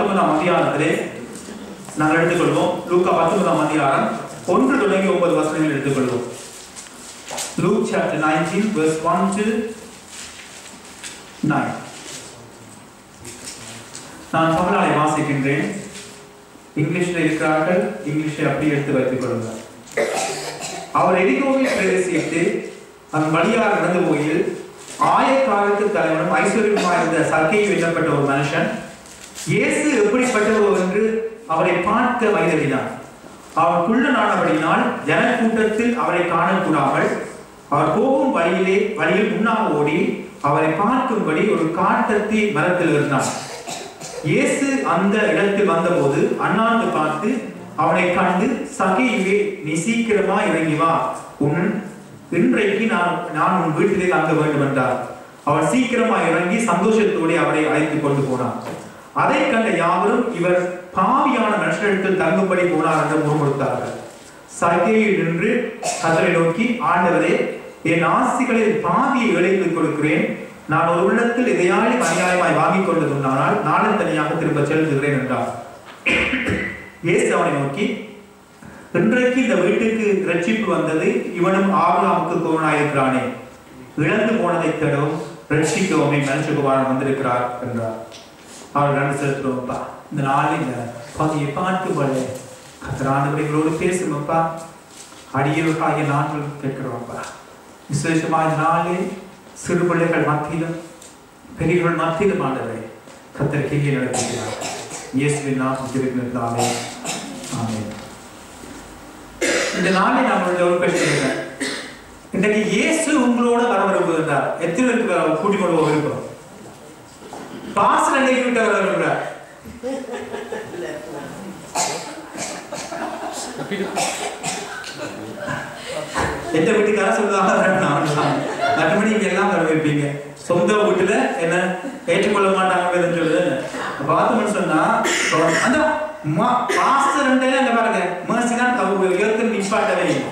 பத்தொன்பதாம் அதிகாரத்திலே நாங்கள் எடுத்துக்கொள்வோம் லூக்கா பத்தொன்பதாம் அதிகாரம் ஒன்று தொடங்கி ஒன்பது வசனங்கள் எடுத்துக்கொள்வோம் Luke chapter 19 verse 1 to 9 நான் தமிழாலை வாசிக்கின்றேன் இங்கிலீஷ்ல இருக்கிறார்கள் இங்கிலீஷை அப்படி எடுத்து வைத்துக் கொள்ளுங்கள் அவர் எரிகோவில் பிரவேசித்து அதன் வழியாக நடந்து போகையில் ஆயக்காலத்து தலைவனும் ஐஸ்வர்யமாய் இருந்த சக்கையை வெல்லப்பட்ட ஒரு மனுஷன் இயேசு எப்படிப்பட்டவர் என்று அவரை பார்க்க வயதறினார் அவர் குள்ளனானபடியினால் ஜனக்கூட்டத்தில் அவரை காணக்கூடாமல் அவர் போகும் வழியிலே வழியில் முன்னாக ஓடி அவரை பார்க்கும்படி ஒரு காட்டத்தி மரத்தில் இருந்தார் இயேசு அந்த இடத்தில் வந்தபோது அண்ணாந்து பார்த்து அவனை கண்டு சகையுவே நீ சீக்கிரமா இறங்கி வா உன் இன்றைக்கு நான் நான் உன் வீட்டிலே தங்க வேண்டும் என்றார் அவர் சீக்கிரமா இறங்கி சந்தோஷத்தோடு அவரை அழைத்துக் கொண்டு போனார் அதை கண்ட யாவரும் இவர் பாவியான மனுஷனிடத்தில் தங்கும்படி போனார் என்று முறுமுறுத்தார்கள் சகையில் நின்று கதரை நோக்கி ஆண்டவரே என் ஆசிகளில் பாதியை இழைத்துக் கொடுக்கிறேன் நான் ஒரு உள்ளத்தில் இதையாளி அநியாயமாய் வாங்கிக் கொண்டதுண்டானால் நானும் தனியாக திரும்ப செலுத்துகிறேன் என்றார் இயேசு அவனை நோக்கி இன்றைக்கு இந்த வீட்டுக்கு ரட்சிப்பு வந்தது இவனும் ஆபிரகாமுக்கு கோவனாயிருக்கிறானே இழந்து போனதை தேடவும் ரட்சிக்கவுமே மனுஷகுமாரன் வந்திருக்கிறார் என்றார் அவர் நன்றி செலுத்துறோம்ப்பா இந்த நாளில் இந்த பகுதியை பார்த்து போல கத்திராண்டவர்களோடு பேசுங்கப்பா அடியவர்களாகிய நாங்கள் கேட்கிறோம்ப்பா விசேஷமா இந்த நாளில் சிறு பிள்ளைகள் மத்தியிலும் பெரியவர்கள் மத்தியிலும் ஆண்டவரை கத்தர் கிரியை நடத்துகிறார் இயேசுவின் நாம் ஜெபிக்கிறதாமே ஆமென் இந்த நாளை நான் ஒரு ஒரு கொஸ்டின் கேட்கிறேன் இன்றைக்கு இயேசு உங்களோட வர விரும்புகிறார் எத்தனை பேருக்கு வர- கூட்டிக் கொண்டு போக விரும்புகிறோம் பாசல் அன்னைக்கு விட்டு வர விரும்புகிறார் எந்த வீட்டுக்கார சொல்லுவாங்க வரணும் மற்றபடி இங்க எல்லாம் வர வைப்பீங்க சொந்த வீட்டுல என்ன ஏற்றுக்கொள்ள மாட்டாங்க சொல்லுது பார்த்தோம்னு சொன்னா அந்த பாஸ்டர் அங்க பாருங்க மேர்சி தான் உயர்த்து நிப்பாட்டவே இல்லை.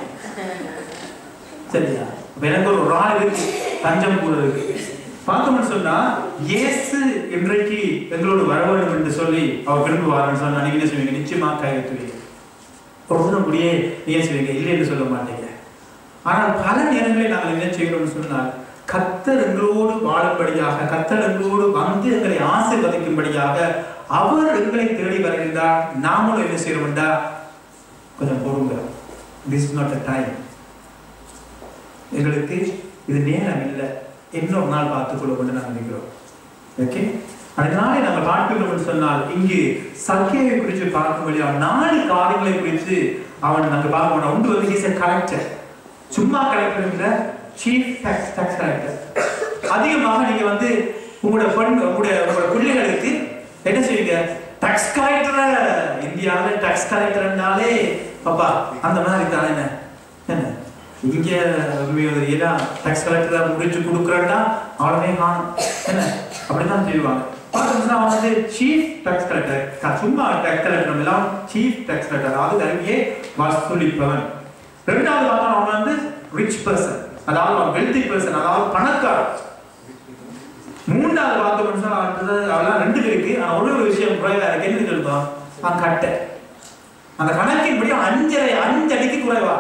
சரியா அப்ப எனக்கு ஒரு ராய் இருக்கு தஞ்சம் கூட இருக்கு பார்த்தோம்னு சொன்னா இயேசு இன்றைக்கு எங்களோடு வர வேண்டும் என்று சொல்லி அவர் விரும்புவார்னு சொன்னா நீங்க என்ன சொல்லுவீங்க நிச்சயமா கையெழுத்துவீங்க ஒரு முடியே நீங்க என்ன சொல்லுவீங்க இல்லை என்று சொல்ல மாட்டீங்க ஆனால் பல நேரங்களில் நாங்கள் என்ன செய்கிறோம்னு சொன்னால் கத்தர் எங்களோடு வாழும்படியாக கத்தர் எங்களோடு வந்து எங்களை ஆசீர்வதிக்கும்படியாக அவர் எங்களை தேடி வருகின்றார் நாமளும் என்ன செய்யறோம்டா கொஞ்சம் பொறுங்க this is not a time எங்களுக்கு இது நேரம் இல்லை இன்னொரு நாள் பார்த்துக் கொள்ள கொண்டு நாங்கள் நிற்கிறோம் ஓகே அதனாலே நாங்கள் பார்க்கிறோம் சொன்னால் இங்கு சக்கியை குறித்து பார்க்கும் வழியாக நாலு காரியங்களை குறித்து அவன் நாங்கள் பார்க்க மாட்டோம் ஒன்று வந்து இஸ் கலெக்டர் சும்மா கலெக்டர் இல்ல சீஃப் டாக்ஸ் டாக்ஸ் கலெக்டர் அதிகமாக நீங்க வந்து உங்களோட பெண் உங்களுடைய உங்களோட பிள்ளைகளுக்கு என்ன செய்வீங்க டாக்ஸ் கலெக்டர் இந்தியாவில் டாக்ஸ் கலெக்டர்னாலே பாப்பா அந்த மாதிரி தானே என்ன என்ன இங்க எல்லாம் டாக்ஸ் கலெக்டர் முடிச்சு கொடுக்குறேன்னா அவனே காணும் என்ன அப்படிதான் செய்வாங்க பார்த்தோம்னா அவன் வந்து சீஃப் டாக்ஸ் கலெக்டர் சும்மா டாக்ஸ் கலெக்டர் எல்லாம் சீஃப் டாக்ஸ் கலெக்டர் அதாவது நிறைய வசூலிப்பவன் ரெண்டாவது பார்த்தோம் அவன் வந்து ரிச் பர்சன் அதாவது அவன் வெல்தி பர்சன் அதாவது பணக்காரன் மூன்றாவது பார்த்தோம்னு சொன்னா அடுத்தது அதெல்லாம் ரெண்டு இருக்கு ஆனா ஒரு ஒரு விஷயம் குறைவா இருக்கு என்ன சொல்லுவான் அவன் கட்டை அந்த கணக்கின்படி அவன் அஞ்சரை அஞ்சு அடிக்கு குறைவா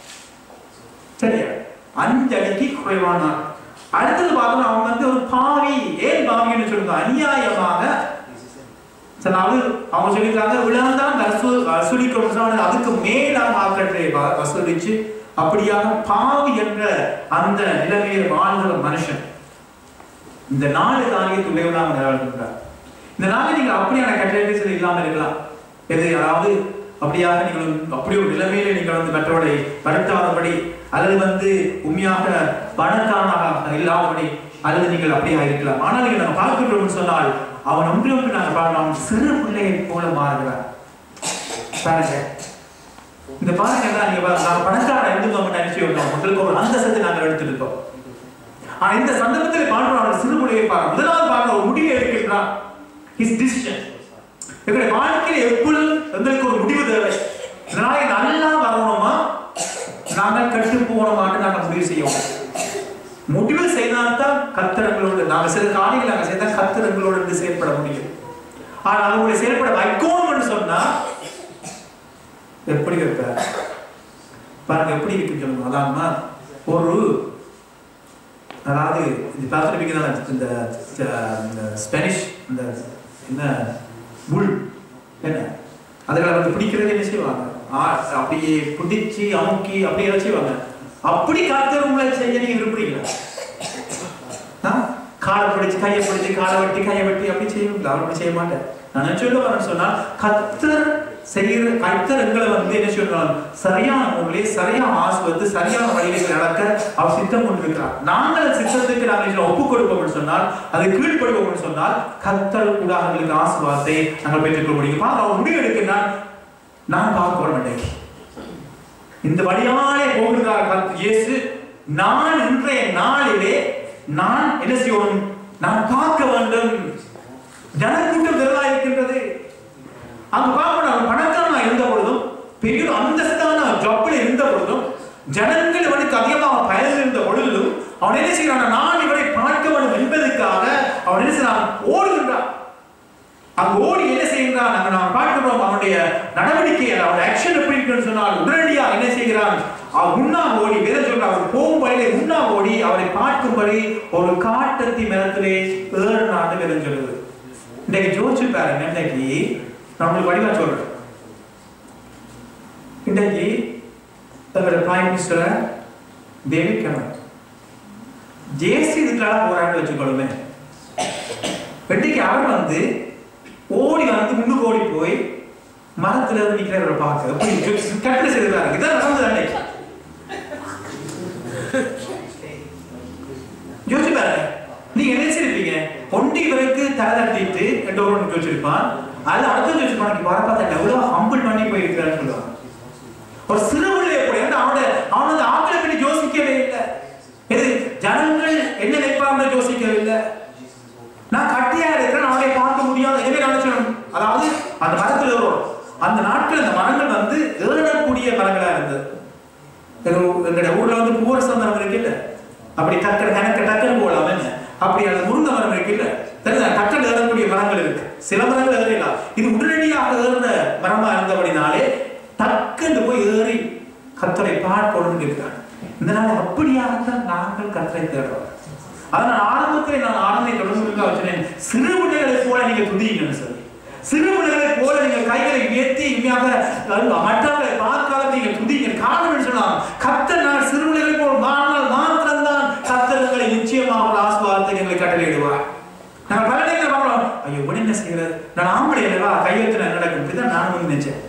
சரியா அஞ்சு அடிக்கு குறைவானான் அடுத்தது பார்த்தோம் அவன் வந்து ஒரு பாவி ஏன் பாவின்னு சொல்லுங்க அநியாயமாக சரி அது அவங்க சொல்லியிருக்காங்க விழாந்தான் வசூ வசூலிக்கணும் அதுக்கு மேலாக ஆக்கத்தை வ- வசூலிச்சு அப்படியாக பாவி என்ற அந்த நிலைமையில் வாழ்கிற மனுஷன் இந்த நாலு காரியத்தை உடையவனாக வாழ்கின்றார் இந்த நாளில் நீங்கள் அப்படியான கட்டளை இல்லாமல் இருக்கலாம் எது அதாவது அப்படியாக நீங்கள் அப்படி ஒரு நிலைமையில நீங்கள் வந்து மற்றவரை வருத்தாதபடி அல்லது வந்து உண்மையாக பணக்காரனாக இல்லாதபடி அல்லது நீங்கள் அப்படியாக இருக்கலாம் ஆனால் நீங்கள் நம்ம பார்க்கிறோம்னு சொன்னால் அவன் ஒன்று ஒன்று நாங்கள் பார்க்கலாம் அவன் சிறு பிள்ளையை போல மாறுகிறான் பாருங்க இந்த பாருங்க எல்லாம் நீங்க பாருங்க நாங்க பணக்காரன் இருந்து நம்ம நினைச்சு வந்தோம் உங்களுக்கு ஒரு அந்தஸ்தை நாங்கள் எடுத்திருக்கோம் ஆனா இந்த சந்தர்ப்பத்தில் பார்க்கிறோம் அவன் சிறு பிள்ளையை பாருங்க முதலாவது பாருங்க ஒரு முடிவை எடுக்கின்றான் ஹிஸ் டிசிஷன் எங்களுடைய வாழ்க்கையில எப்பொழுதும் எங்களுக்கு ஒரு முடிவு தேவை இதனால நல்லா வரணுமா நாங்கள் கட்டு போகணுமான்னு நாங்கள் முடிவு செய்யணும் முடிவு செய்தால்தான் கத்திரங்களோடு நாங்கள் சில காரியங்கள் நாங்கள் செய்தால் கத்திரங்களோடு இருந்து செயல்பட முடியும் ஆனால் அவங்களுடைய செயல்பட எப்படி இருப்பார் பாருங்க எப்படி இருக்குன்னு சொல்லுங்க அதாம்மா ஒரு அதாவது இது பார்த்துருப்பீங்க தானே இந்த இந்த- இந்த ஸ்பானிஷ் இந்த என்ன முள் என்ன அதுகளை வந்து பிடிக்கிறது என்ன செய்வாங்க ஆ, அப்படியே பிடிச்சி அமுக்கி அப்படியே எல்லாம் செய்வாங்க அப்படி கர்த்தர் உங்களை செய்ய நீங்க விரும்புறீங்களா ஆ? காலை பிடிச்சு கையை பிடிச்சு காலை வெட்டி கையை வெட்டி அப்படி செய்வீங்களா அவர் அப்படி செய்ய மாட்டேன் நான் என்ன சொல்ல வரேன்னு சொன்னால் கத்தர் செய்கிற கத்தர் எங்களை வந்து என்ன சொல்றாங்க சரியான முறையிலே சரியான ஆசுவத்து சரியான வழியில் நடக்க அவர் சித்தம் கொண்டிருக்கிறார் நாங்கள் சித்தத்துக்கு நாங்கள் இதுல ஒப்புக் கொடுப்போம்னு சொன்னால் அதை கீழ்ப்படுவோம்னு சொன்னால் கத்தர் கூட எங்களுக்கு ஆசுவாசத்தை நாங்கள் பெற்றுக்கொள்ள முடியும் பாருங்க அவர் முடிவு எடுக்கிறார் நான் பார்க்க வர மாட்டேன் இந்த வழியாலே போகிறார் கர்த்தர் இயேசு நான் இன்றைய நாளிலே நான் என்ன செய்யணும் நான் பார்க்க வேண்டும் ஜனக்கூட்டம் திரளா இருக்கின்றது அங்க பார்க்கணும் அவர் பணக்காரனா இருந்த பொழுதும் பெரிய ஒரு அந்தஸ்தான ஜப்பில் இருந்த பொழுதும் ஜனங்கள் இவனுக்கு அதிகமாக பயன் இருந்த பொழுதிலும் அவன் என்ன செய்யறான் நான் இவனை பார்க்க வேண்டும் என்பதற்காக அவன் என்ன செய்யறான் ஓடுகின்றான் அங்க ஓடி என்ன செய்கிறான் அங்க நாம் பார்க்கிறோம் அவனுடைய நடவடிக்கை அவனுடைய ஆக்ஷன் எப்படி இருக்குன்னு சொன்னால் உடனடியா என்ன செய்கிறான் அவன் முன்னா ஓடி வேற சொல்ற அவர் போகும் வழியிலே முன்னா ஓடி அவரை பார்க்கும்படி ஒரு காட்டத்தி மரத்திலே ஏறினான்னு வேற சொல்லுது இன்னைக்கு ஜோதிச்சு பாருங்க இன்னைக்கு நான் உங்களுக்கு வடிவா சொல்றேன் இன்னைக்கு தங்களோட பிரைம் மினிஸ்டர் டேவிட் கமன் ஜேசி இதுக்கெல்லாம் போராடி வச்சுக்கொள்ளுமே வெட்டிக்கு அவர் வந்து ஓடி வந்து முன்னுக்கு ஓடி போய் மரத்துல இருந்து நிக்கிறவரை பார்க்க எப்படி கட்டில செய்தாரு இதான் நடந்தது அன்னைக்கு யோசிச்சு பாருங்க நீங்க நினைச்சிருப்பீங்க ஒண்டி இவருக்கு தலை தட்டிட்டு ரெண்டு ஒரு ஒன்று யோசிச்சிருப்பான் அது அடுத்த யோசிச்சிருப்பான் வர பார்த்தா எவ்வளவு ஹம்பிள் பண்ணி போயிருக்கிறான்னு சொல்லுவாங்க ஒரு சிறு பிள்ளைய போய் ஏன்னா அவனோட அவனோட ஆக்களை பற்றி யோசிக்கவே இல்லை இது ஜனங்கள் என்ன நினைப்பாங்க யோசிக்கவே இல்லை நான் கட்டியா இருக்கிறேன் அவனை பார்க்க முடியாது எனவே நினைச்சோம் அதாவது அந்த மரத்தில் ஏறும் அந்த நாட்கள் அந்த மரங்கள் வந்து ஏறக்கூடிய மரங்களா இருந்தது எங்க- எங்களுடைய ஊர்ல வந்து பூவரச மரம் இருக்கு இல்ல அப்படி டக்கர் கணக்க டக்கர் போடலாம் என்ன அப்படி அந்த முருங்கை மரம் இருக்கு இல்ல தெரியுதா டக்கர் ஏறக்கூடிய மரங்கள் இருக்கு சில மரங்கள் ஏறலாம் இது உடனடியாக ஏறுற மரமா இருந்தபடினாலே டக்குன்னு போய் ஏறி கத்தரை பார்க்கணும்னு இருக்கிறாங்க இந்த நாள் அப்படியாகத்தான் நாங்கள் கத்தரை தேடுறோம் அதனால் ஆரம்பத்தில் நான் ஆரம்பத்தை தொடர்ந்து வச்சேன் சிறு பிள்ளைகளை போல நீங்க துதிங்கன்னு சொல்லி சிறு பிள்ளைகளை போல நீங்க கைகளை உயர்த்தி இனிமையாக மற்றவர்களை பார்க்காத நீங்க துதிங்க காரணம் என்ன சொன்னா கத்தர் நான் சிறு பிள்ளைகளை போல் மாறினால் மாத்திரம்தான் கத்தர் உங்களை நிச்சயமாக ஒரு ஆசுவாதத்தை எங்களை கட்டளையிடுவார் நாங்கள் பல நேரத்தில் பார்க்கிறோம் ஐயோ இப்படி என்ன செய்யறது நான் ஆம்பளை இல்லவா கையெழுத்து நான் நடக்கும் இப்படிதான் நான் வந்து நினைச்சேன்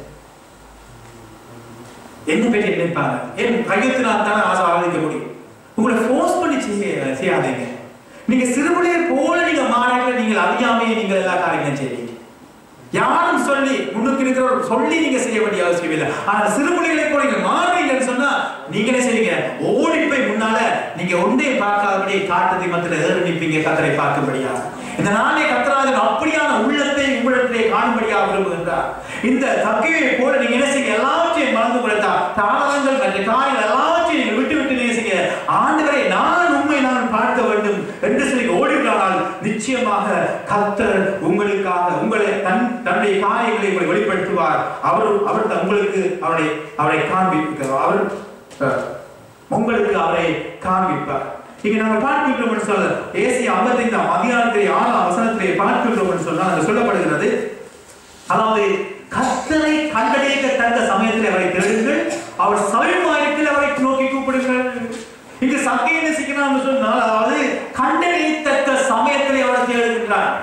என்ன பேட்டி நினைப்பாங்க ஏன் கையெழுத்தினால் தானே ஆசை ஆதரிக்க முடியும் உங்களை ஃபோர்ஸ் பண்ணி செய்ய செய்யாதீங்க நீங்க சிறுபிள்ளையர் போல நீங்க மாறல நீங்கள் அறியாமையே நீங்கள் எல்லா காரியங்களும் செய்வீங்க யாரும் சொல்லி முன்னுக்கு இருக்கிறவர் சொல்லி நீங்க செய்ய வேண்டிய அவசியம் இல்லை ஆனா சிறுபிள்ளைகளை போல நீங்க மாறுவீங்கன்னு சொன்னா நீங்க என்ன செய்வீங்க ஓடி போய் முன்னால நீங்க ஒன்றே பார்க்காதபடி காட்டத்தை மத்தில ஏறி நிற்பீங்க கத்தரை பார்க்கும்படியா இந்த நாளே கத்தராஜன் அப்படியான உள்ளத்தை உங்களிடத்திலே காணும்படியாக விரும்புகின்றார் இந்த தக்கையை போல நீங்க என்ன செய்ய எல்லாவற்றையும் மறந்து கொடுத்தா தாளங்கள் மற்ற காரியங்கள் எல்லாவற்றையும் நீங்க விட்டு விட்டு நீங்க செய்ய ஆண்டுகளை நான் உண்மை நான் பார்க்க வேண்டும் என்று சொல்லி ஓடிவிட்டால் நிச்சயமாக கத்தர் உங்களுக்காக உங்களை தன் தன்னுடைய காரியங்களை உங்களை வெளிப்படுத்துவார் அவர் அவர் த- உங்களுக்கு அவரை அவரை காண்பிப்பார் அவர் அஹ், உங்களுக்கு அவரை காண்பிப்பார் இங்க நாங்க பார்க்கின்றோம் என்று சொல்ல ஏசி ஐம்பத்தைந்தாம் அதிகாரத்திலே ஆறாம் வசனத்திலே பார்க்கின்றோம் என்று சொன்னால் அங்கு சொல்லப்படுகிறது அதாவது கத்தரை கண்டடைக்க தந்த சமயத்தில் அவரை தேடுங்கள் அவர் சமயமாயிரத்தில் அவரை நோக்கி கூப்பிடுங்கள் இங்கு சங்கை என்ன செய்யணும் சொன்னால் அதாவது கண்டடையத்தக்க சமயத்தில் அவரை தேடுகின்றார்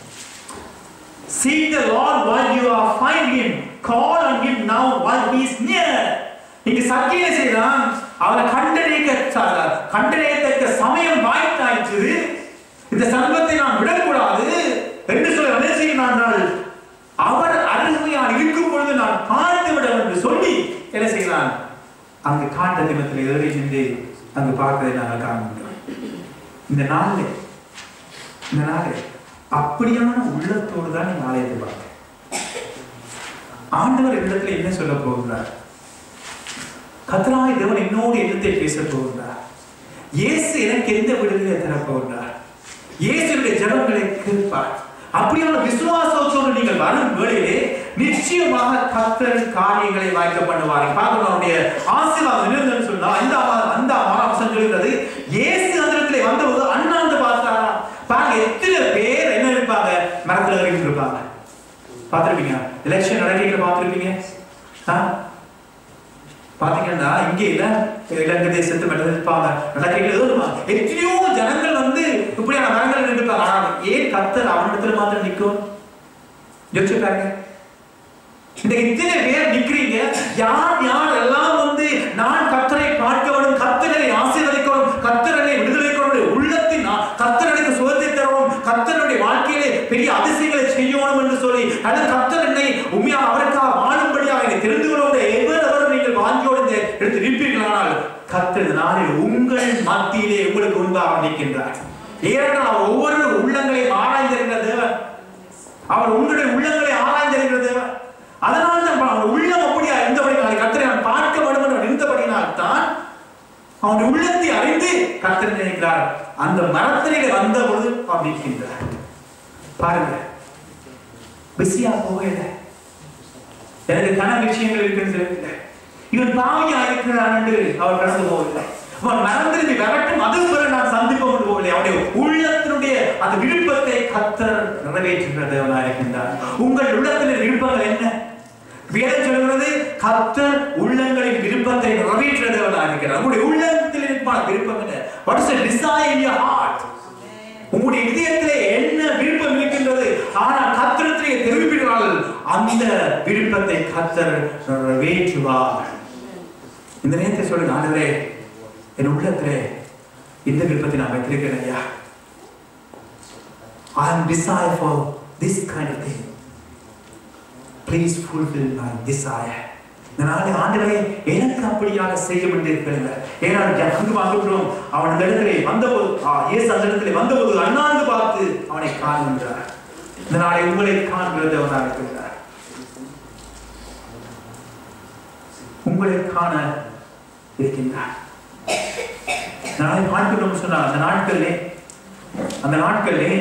Seek the Lord while you are find him. Call on him now while he is near. இங்கு சக்கிய செய்தான் அவரை கண்டறிய கண்டறியத்தக்க சமயம் வாய்த்தாயிற்று இந்த சர்வத்தை நான் விடக்கூடாது என்று சொல்ல என்ன செய்கிறான் அவர் அருமையால் இருக்கும் பொழுது நான் பார்த்து விட என்று சொல்லி என்ன செய்கிறான் அங்கு காட்ட தினத்தில் ஏறி நின்று அங்கு பார்ப்பதை நாங்கள் காண்கின்றோம் இந்த நாளில் இந்த நாளே அப்படியான உள்ளத்தோடு தான் நீங்க ஆலயத்தை பார்க்க ஆண்டவர் இடத்துல என்ன சொல்ல போகிறார் கத்தராய் தேவன் என்னோடு என்னத்தை பேச போகிறார் இயேசு எனக்கு எந்த விடுதலை தர போகிறார் இயேசுடைய ஜனங்களை கேட்பார் அப்படியான விசுவாசத்தோடு நீங்கள் வரும் வேளையிலே நிச்சயமாக கத்தரின் காரியங்களை வாய்க்க பண்ணுவார் பார்க்கணும் அவருடைய ஆசீர்வாதம் இருந்ததுன்னு சொன்னா அந்த அந்த அம்சம் சொல்கிறது இயேசு அந்த இடத்துல வந்தபோது அண்ணாந்து பார்த்தாரா பாருங்க எத்தனை பேர் என்ன இருப்பாங்க மரத்துல ஏறிட்டு இருப்பாங்க பார்த்திருப்பீங்க எலெக்ஷன் நடக்கிற பார்த்திருப்பீங்க ஆ? பாத்தீங்கன்னா இங்க இல்ல இலங்கை தேசத்து மட்டும் இருப்பாங்க நடக்கைகள் ஏதோ இருப்பாங்க. எத்தனையோ ஜனங்கள் வந்து இப்படியான மரங்கள் நின்றுப்பாங்க ஆனா ஏன் கத்தர் அவனிடத்துல மாத்திரம் நிற்கும் யோசிச்சு பாருங்க இந்த இத்தனை பேர் நிக்கிறீங்க யார் யார் எல்லாம் வந்து நான் கத்தரை பார்க்க வேண்டும் கத்தரை ஆசீர்வதிக்கணும் கத்தரனை விடுதலை கொண்டு உள்ளத்தின் ஆ- கத்தர் எனக்கு சுகத்தை தரணும் கத்தருடைய வாழ்க்கையிலே பெரிய அதிசயங்களை செய்யணும் என்று சொல்லி அல்லது கத்தர் என்னை உண்மையாக அவருக்காக வாழும்படியாக என்னை தெரிந்து கொள்ள எவ்வளவு நீங்கள் வாங்கியோடு இந்த எடுத்து நிற்பீர்களானால் கத்தர் இந்த நாளில் உங்கள் மத்தியிலே உங்களுக்கு முன்பாக நிற்கின்றார் ஏனென்றால் அவர் ஒவ்வொரு உள்ளங்களையும் ஆராய்ந்திருக்கிற தேவன் அவர் உங்களுடைய உள்ளங்களை ஆராய்ந்திருக்கிற தேவன் அதனால் தான் அவர் உள்ளம் அப்படியா இருந்தபடி நாளை கத்தரை நான் பார்க்க வேண்டும் என்று இருந்தபடினால் தான் அவனுடைய உள்ளத்தை அறிந்து கத்தர் நினைக்கிறார் அந்த மரத்திலே வந்த பொழுது அவர் நிற்கின்றார் பாருங்க பிஸியா போகல எனக்கு கன விஷயங்கள் இருக்கின்றது இவன் பாவியா இருக்கிறான் என்று அவர் கடந்து போகவில்லை அவன் மறந்திருந்து வரட்டும் அது பிற நான் சந்திப்போம் என்று போகவில்லை அவனுடைய உள்ளத்தினுடைய அந்த விருப்பத்தை கத்தர் நிறைவேற்றுகிற தேவனாக இருக்கின்றார் உங்கள் உள்ளத்தில் விருப்பங்கள் என்ன வேதம் சொல்கிறது கத்தர் உள்ளங்களின் விருப்பத்தை நிறைவேற்ற தேவனாக இருக்கிறார் உங்களுடைய உள்ளத்தில் இருப்பான விருப்பம் என்ன what is desire in your heart உங்களுடைய இதயத்திலே என்ன விருப்பம் இருக்கின்றது ஆனால் கத்திரத்திலே தெரிவிப்பீர்கள் அந்த விருப்பத்தை கத்தர் நிறைவேற்றுவார் இந்த நேரத்தை சொல்லுங்க ஆண்டவரே என் உள்ளத்திலே இந்த விருப்பத்தை நான் வைத்திருக்கிறேன் ஐயா I am desire for this kind of thing. Please fulfill my desire. இந்த நாளை ஆண்டவரே எனக்கு அப்படியாக செய்ய வேண்டியிருக்கிறது ஏன்னா அங்கு வாங்குகிறோம் அவன் அந்த இடத்திலே வந்தபோது ஆ, இயேசு அந்த இடத்திலே வந்தபோது அண்ணாந்து பார்த்து அவனை காண்கின்றார் இந்த நாளை உங்களை காண்கிறது அவனாக இருக்கிறார் உங்களை காண இருக்கின்றார் நாளை பார்க்கிறோம் சொன்னால் அந்த நாட்களிலே அந்த நாட்களிலே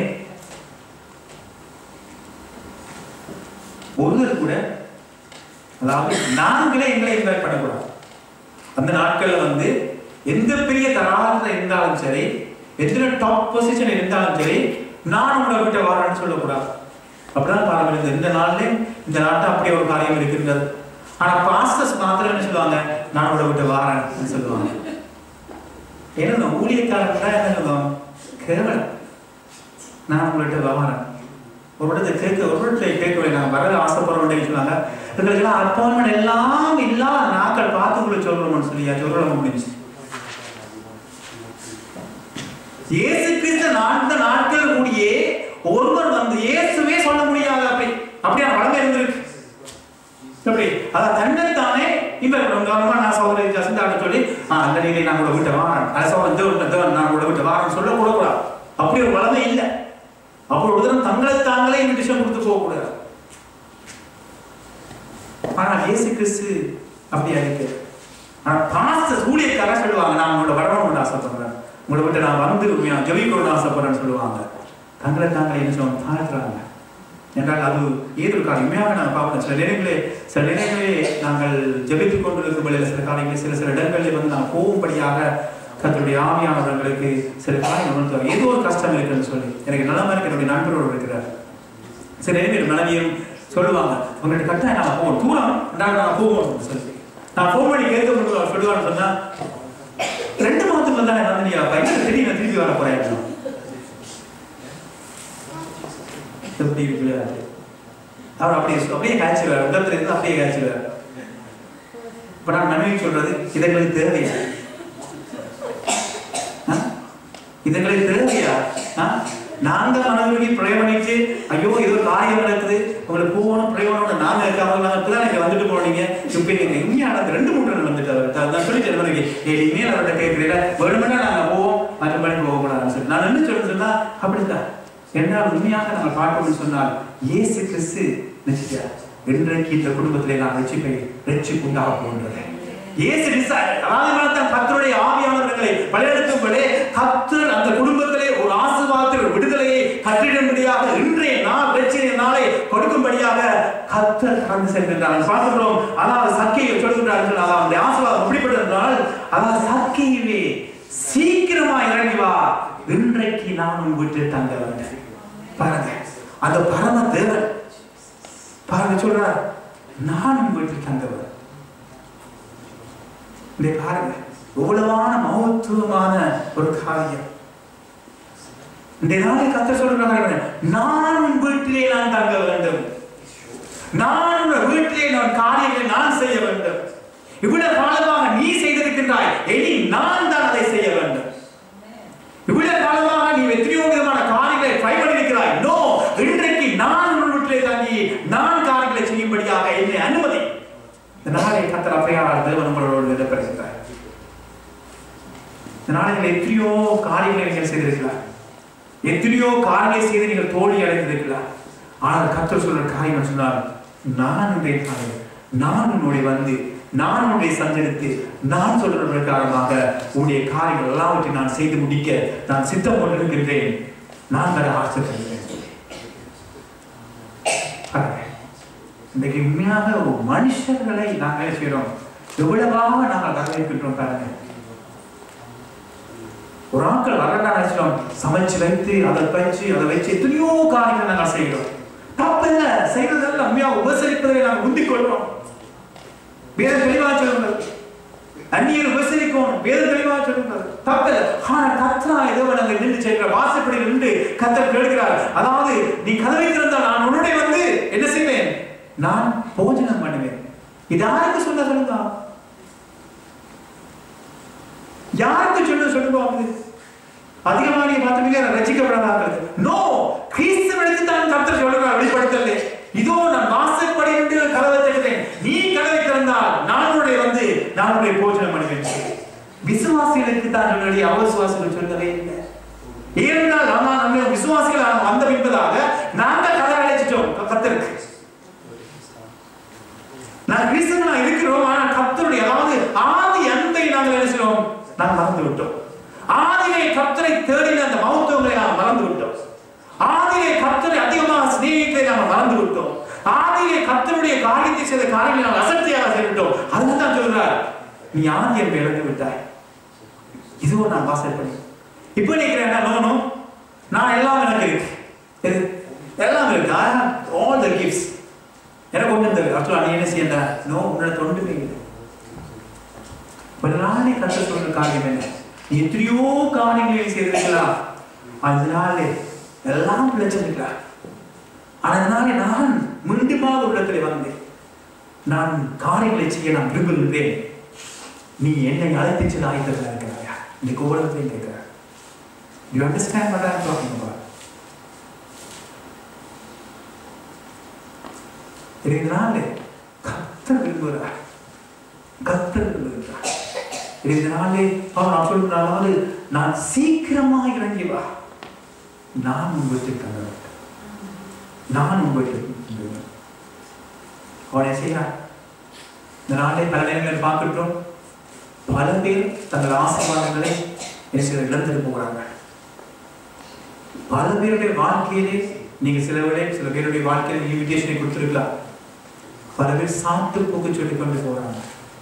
ஒருவர் கூட அதாவது நாங்களே எங்களை இன்வைட் பண்ணக்கூடாது அந்த நாட்கள்ல வந்து எந்த பெரிய தராதத்தில் இருந்தாலும் சரி எத்தனை டாப் பொசிஷன் இருந்தாலும் சரி நான் உங்களை விட்டு வரேன்னு சொல்லக்கூடாது அப்படிதான் பாரம்பரியம் இந்த நாள்ல இந்த நாட்டில் அப்படி ஒரு காரியம் இருக்கின்றது ஆனா பாஸ்டர்ஸ் மாத்திரம் என்ன சொல்லுவாங்க நான் உங்களை விட்டு வாரேன்னு சொல்லுவாங்க ஏன்னா இந்த ஊழியக்காரங்க தான் என்ன சொல்லுவாங்க கேவலம் நான் உங்கள்கிட்ட வரேன் ஒரு இடத்தை கேட்க ஒரு இடத்துல கேட்கவே நாங்கள் வர ஆசைப்படுறோம் சொன்னாங்க எங்களுக்கெல்லாம் அப்பாயின்மெண்ட் எல்லாம் இல்லாத நாட்கள் பார்த்து உங்களுக்கு சொல்றோம்னு சொல்லியா சொல்ல முடிஞ்சு இயேசு கிறிஸ்து நான்கு நாட்கள் கூடியே ஒருவர் வந்து இயேசுவே சொல்ல முடியாது அப்படி அப்படியான வளமை இருந்திருக்கு எப்படி அதான் தன்னைத்தானே இப்ப கவனமா நான் சகோதரி ஜசந்தாட்ட சொல்லி ஆ அந்த நீரை நான் கூட விட்டு வாரேன் அது சகோதரன் தேவன் தேவன் நான் கூட விட்டு வாரேன் சொல்ல கூட கூடாது அப்படி ஒரு வளமை இல்லை அப்போ ஒரு தரம் தங்களை தாங்களே இன்விடேஷன் கொடுத்து போக கூடாது ஆனா இயேசு கிறிஸ்து அப்படியா இருக்கு ஆனா பாஸ்டர் ஊழியக்காரா சொல்லுவாங்க நான் உங்களோட வரணும்னு ஆசைப்படுறேன் உங்களை விட்டு நான் வந்து உண்மையா ஜெபிக்கணும்னு ஆசைப்படுறேன்னு சொல்லுவாங்க தங்களை தாங்களே என்ன சொல்லுவாங்க தாழ்த்துறாங்க என்றால் அது ஏதோ ஒரு காரியம் உண்மையாக நான் பார்ப்போம் சில நேரங்களே சில நேரங்களே நாங்கள் ஜெபித்துக் கொண்டிருக்கும் வேளையில் சில காரியங்களில் சில சில இடங்களில் வந்து நான் போகும்படியாக கத்தருடைய ஆவியானவர்களுக்கு சில காரியம் உணர்த்துவாங்க ஏதோ ஒரு கஷ்டம் இருக்குன்னு சொல்லி எனக்கு நலமா இருக்கு என்னுடைய நண்பரோடு இருக்கிறார் சில நேரம் மனைவியும் சொல்லுவாங்க உங்கள்கிட்ட கட்டாயம் நான் போவோம் தூரம் நாங்கள் நான் போவோம் அப்படின்னு சொல்லி நான் ஃபோன் பண்ணி கேட்க முடியும் அவர் சொல்லுவான்னு சொன்னா ரெண்டு மாதத்துக்கு வந்தா நான் வந்து நீ பையன் திடீர்னு நான் திருப்பி வர போறேன் அப்படின்னு. எப்படி இருக்குல்ல அவர் அப்படியே சொ- அப்படியே காய்ச்சுவார் உலகத்துல இருந்து அப்படியே காய்ச்சுவார் இப்ப நான் மனைவி சொல்றது இதுங்களுக்கு தேவையா ஆ? இதுங்களுக்கு தேவையா ஆ? நாங்க மனதுக்கு பிரயோகணிச்சு ஐயோ ஏதோ காரியம் நடக்குது உங்களுக்கு போகணும் பிரயோகம் நாங்க இருக்காம நாங்க இப்பதான் நீங்க வந்துட்டு போனீங்க இப்ப நீங்க உண்மையா நடந்து ரெண்டு மூணு நாள் வந்துட்டு அவர் நான் சொல்லி எனக்கு இனிமேல் அவர்கிட்ட கேட்கிறீங்க வேணுமென்னா நாங்க போவோம் மற்றபடி போகக்கூடாதுன்னு சொல்லி நான் என்ன சொல்ல சொன்னா அப்படிதான் என்னால் உண்மையாக நாங்கள் பார்க்கணும்னு சொன்னால் இயேசு கிறிஸ்து நிச்சயா இன்றைக்கு இந்த குடும்பத்திலே நான் ரட்சிப்பை ரட்சிப்பு உண்டாக போன்றது இயேசு டிசைர் அதாவது தான் கத்தருடைய ஆவியானவர்களை வழிநடத்தும்படியே கத்தர் அந்த குடும்பத்திலே ஒரு ஆசீர்வாதத்தில் ஒரு விடுதலையை கட்டிடும்படியாக இன்றைய நாள் ரட்சிய நாளை கொடுக்கும்படியாக கத்தர் கடந்து சென்றிருந்தார் பார்க்கிறோம் அதாவது சக்கையை சொல்லுகிறார் சொன்னால் அதாவது ஆசீர்வாதம் எப்படிப்பட்டது என்றால் அதாவது சக்கையுமே சீக்கிரமா இறங்கி வா இன்றைக்கு நான் உன் வீட்டில் தங்க வந்தேன் பாருங்க அந்த பரம தேவன் பாருங்க சொல்றார் நான் உன் வீட்டில் தங்கவர் இதை பாருங்க எவ்வளவான மகத்துவமான ஒரு காரியம் இந்த நாளை கத்த சொல்றாங்க நான் உன் வீட்டிலே நான் தங்க வேண்டும் நான் உன் வீட்டிலே நான் காரியங்களை நான் செய்ய வேண்டும் இவ்வளவு காலமாக நீ செய்திருக்கின்றாய் இனி நான் தான் அதை செய்ய வேண்டும் இவ்வளவு காலமாக நீ எத்தனையோ விதமான காரியங்களை ட்ரை பண்ணியிருக்கிறாய் நோ இன்றைக்கு நான் உன் வீட்டிலே தங்கி நான் காரியங்களை செய்யும்படியாக என்னை அனுமதி இந்த நாளை கத்தர் அப்பையார் தேவன் உங்களோடு இடப்படுகிறார் இந்த நாளில் எத்தனையோ காரியங்களை நீங்கள் செய்திருக்கலாம் எத்தனையோ காரியங்களை செய்து நீங்கள் தோல்வி அடைந்திருக்கலாம் ஆனால் கத்தர் சொல்ற காரியம் சொன்னார் நான் உன்னுடைய காரியம் நான் உன்னுடைய வந்து நான் உன்னை சஞ்சரித்து நான் சொல்ற பிரகாரமாக உன்னுடைய காரியங்கள் எல்லாவற்றையும் நான் செய்து முடிக்க நான் சித்தம் கொண்டிருக்கின்றேன் நான் தர ஆசைப்படுகிறேன் பாருங்க. இன்னைக்கு உண்மையாக ஒரு மனுஷர்களை நாங்கள் என்ன செய்யறோம் எவ்வளவாக நாங்கள் வரவேற்கின்றோம் பாருங்க ஒரு ஆட்கள் வரலாம் நினைச்சிட்டோம் சமைச்சு வைத்து அதை வச்சு அதை வச்சு எத்தனையோ காரியங்கள் நாங்கள் செய்கிறோம் தப்பில்ல செய்வதெல்லாம் உண்மையா உபசரிப்பதை நாங்கள் முந்திக் கொள்றோம் வேத தெளிவா சொல்லுங்கள் அந்நியர் உபசரிக்கும் வேத தெளிவா சொல்லுங்கள் தப்பில்ல ஆனா கத்தரா ஏதோ நாங்கள் நின்று செய்கிற வாசப்படி நின்று கத்தர் கேட்கிறார் அதாவது நீ கதவை திறந்தால் நான் உன்னுடைய வந்து என்ன செய்வேன் நான் போஜனம் பண்ணுவேன் இது யாருக்கு சொல்ல சொல்லுங்க யாருக்கு சொல்ல சொல்லுவாங்க அதிகமாக நீங்க பார்த்தீங்க ரசிக்கப்படாத நோ கிறிஸ்துவனுக்கு தான் கர்த்தர் சொல்லுகிறார் வெளிப்படுத்தல இதோ நான் வாசப்படி நின்று கதவை திறந்தேன் நீ கதவை திறந்தால் நான் உன்னுடைய வந்து நான் உன்னுடைய போஜனம் பண்ணுவேன் விசுவாசிகளுக்கு தான் சொல்லுடைய அவசுவாசிகள் சொல்லவே இல்லை ஏனென்றால் ஆனா நம்ம விசுவாசிகள் வந்த பின்பதாக நாங்கள் கதை அழைச்சிட்டோம் கத்தருக்கு நான் கிறிஸ்தவனா இருக்கிறோம் ஆனா கர்த்தருடைய அதாவது ஆதி அன்பை நாங்கள் என்ன செய்றோம் நாம் மறந்து விட்டோம் ஆதியிலே கர்த்தரை தேடின அந்த மகத்துவங்களை நாம் மறந்து விட்டோம் ஆதியிலே கர்த்தரை அதிகமாக சிநேகித்தை நாம் மறந்து விட்டோம் ஆதியிலே கர்த்தருடைய காரியத்தை செய்த காரியங்களை நாம் அசக்தியாக செய்துவிட்டோம் அதுதான் தான் சொல்றார் நீ ஆதி அன்பை இழந்து விட்டாய் இதுவோ நான் வாசல் பண்ணி இப்போ நினைக்கிறேன் நோ நான் எல்லாம் எனக்கு இருக்கு எது? எல்லாம் இருக்கு I have all the gifts எனக்கு ஒன்றும் தெரியும் ஆக்சுவலாக நீ என்ன செய்யல நோ உன்னோட தொண்டுமே இல்லை ஒரு நாளே கற்று சொல்ற காரியம் என்ன நீ எத்தனையோ காரியங்களை செய்திருக்கலாம் அதனால எல்லாம் பிழைச்சிருக்கலாம் அதனால நான் மீண்டுமாக உள்ளத்தில் வந்தேன் நான் காரியங்களை செய்ய நான் விரும்புகின்றேன் நீ என்னை அழைத்து செல்ல ஆயத்தத்தில் இருக்கிறாயா இன்னைக்கு ஒவ்வொருத்தையும் கேட்கிறார் you understand what I'm talking about இதனால கத்தர் விரும்புகிறார் கத்தர் விரும்புகிறார் இதனாலே அவன் நான் சொல்லுறாவது நான் சீக்கிரமா இறங்கி வா நான் உன் வீட்டுக்கு தங்க வேண்டும் நான் உன் வீட்டுக்கு தங்க வேண்டும் அவனை செய்யறான் இந்த நாளை பல நேரங்களில் பார்க்கின்றோம் பல பேர் தங்கள் ஆசீர்வாதங்களை என்ன செய்ய இழந்துட்டு போகிறாங்க பல பேருடைய வாழ்க்கையிலே நீங்க சில வேளை சில பேருடைய வாழ்க்கையில இன்விடேஷனை கொடுத்துருக்கலாம் பல பேர் சாப்பிட்டு போக சொல்லி கொண்டு போறாங்க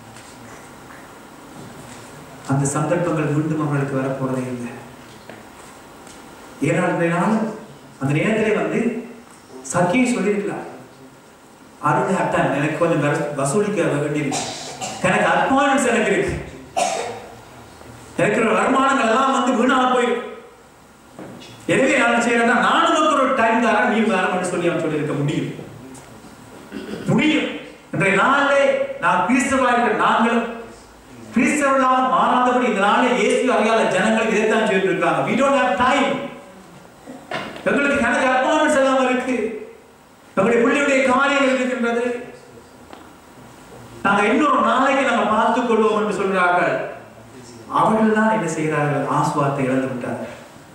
அந்த சந்தர்ப்பங்கள் மீண்டும் அவர்களுக்கு வரப்போறதே இல்லை ஏன்னா அந்த நாள் அந்த நேரத்திலே வந்து சக்கியை சொல்லியிருக்கலாம் அருள் அட்டன் எனக்கு கொஞ்சம் வர- வசூலிக்க வேண்டியிருக்கு எனக்கு அட்வான்ஸ் எனக்கு இருக்கு எனக்கு வருமானங்கள் எல்லாம் வந்து வீணா போயிடும் எனவே நான் செய்யறேன்னா நானும் உனக்கு ஒரு டைம் தரேன் நீ வேணும்னு சொல்லி அவன் சொல்லியிருக்க முடியும் முடியும் இன்றைய நாளிலே நான் கிறிஸ்தவா இருக்கிற நாங்களும் கிறிஸ்தவர்களாக மாறாதபடி இந்த நாளில் இயேசு அறியாத ஜனங்கள் இதைத்தான் சொல்லிட்டு இருக்காங்க we don't have time எங்களுக்கு கணக்கு அப்பாயின்மெண்ட்ஸ் எல்லாம் இருக்கு எங்களுடைய பிள்ளையுடைய காரியங்கள் இருக்கின்றது நாங்க இன்னொரு நாளைக்கு நம்ம பார்த்துக் கொள்வோம் என்று சொல்கிறார்கள் அவர்கள் தான் என்ன செய்கிறார்கள் ஆசுவாத்தை இழந்து விட்டார்கள்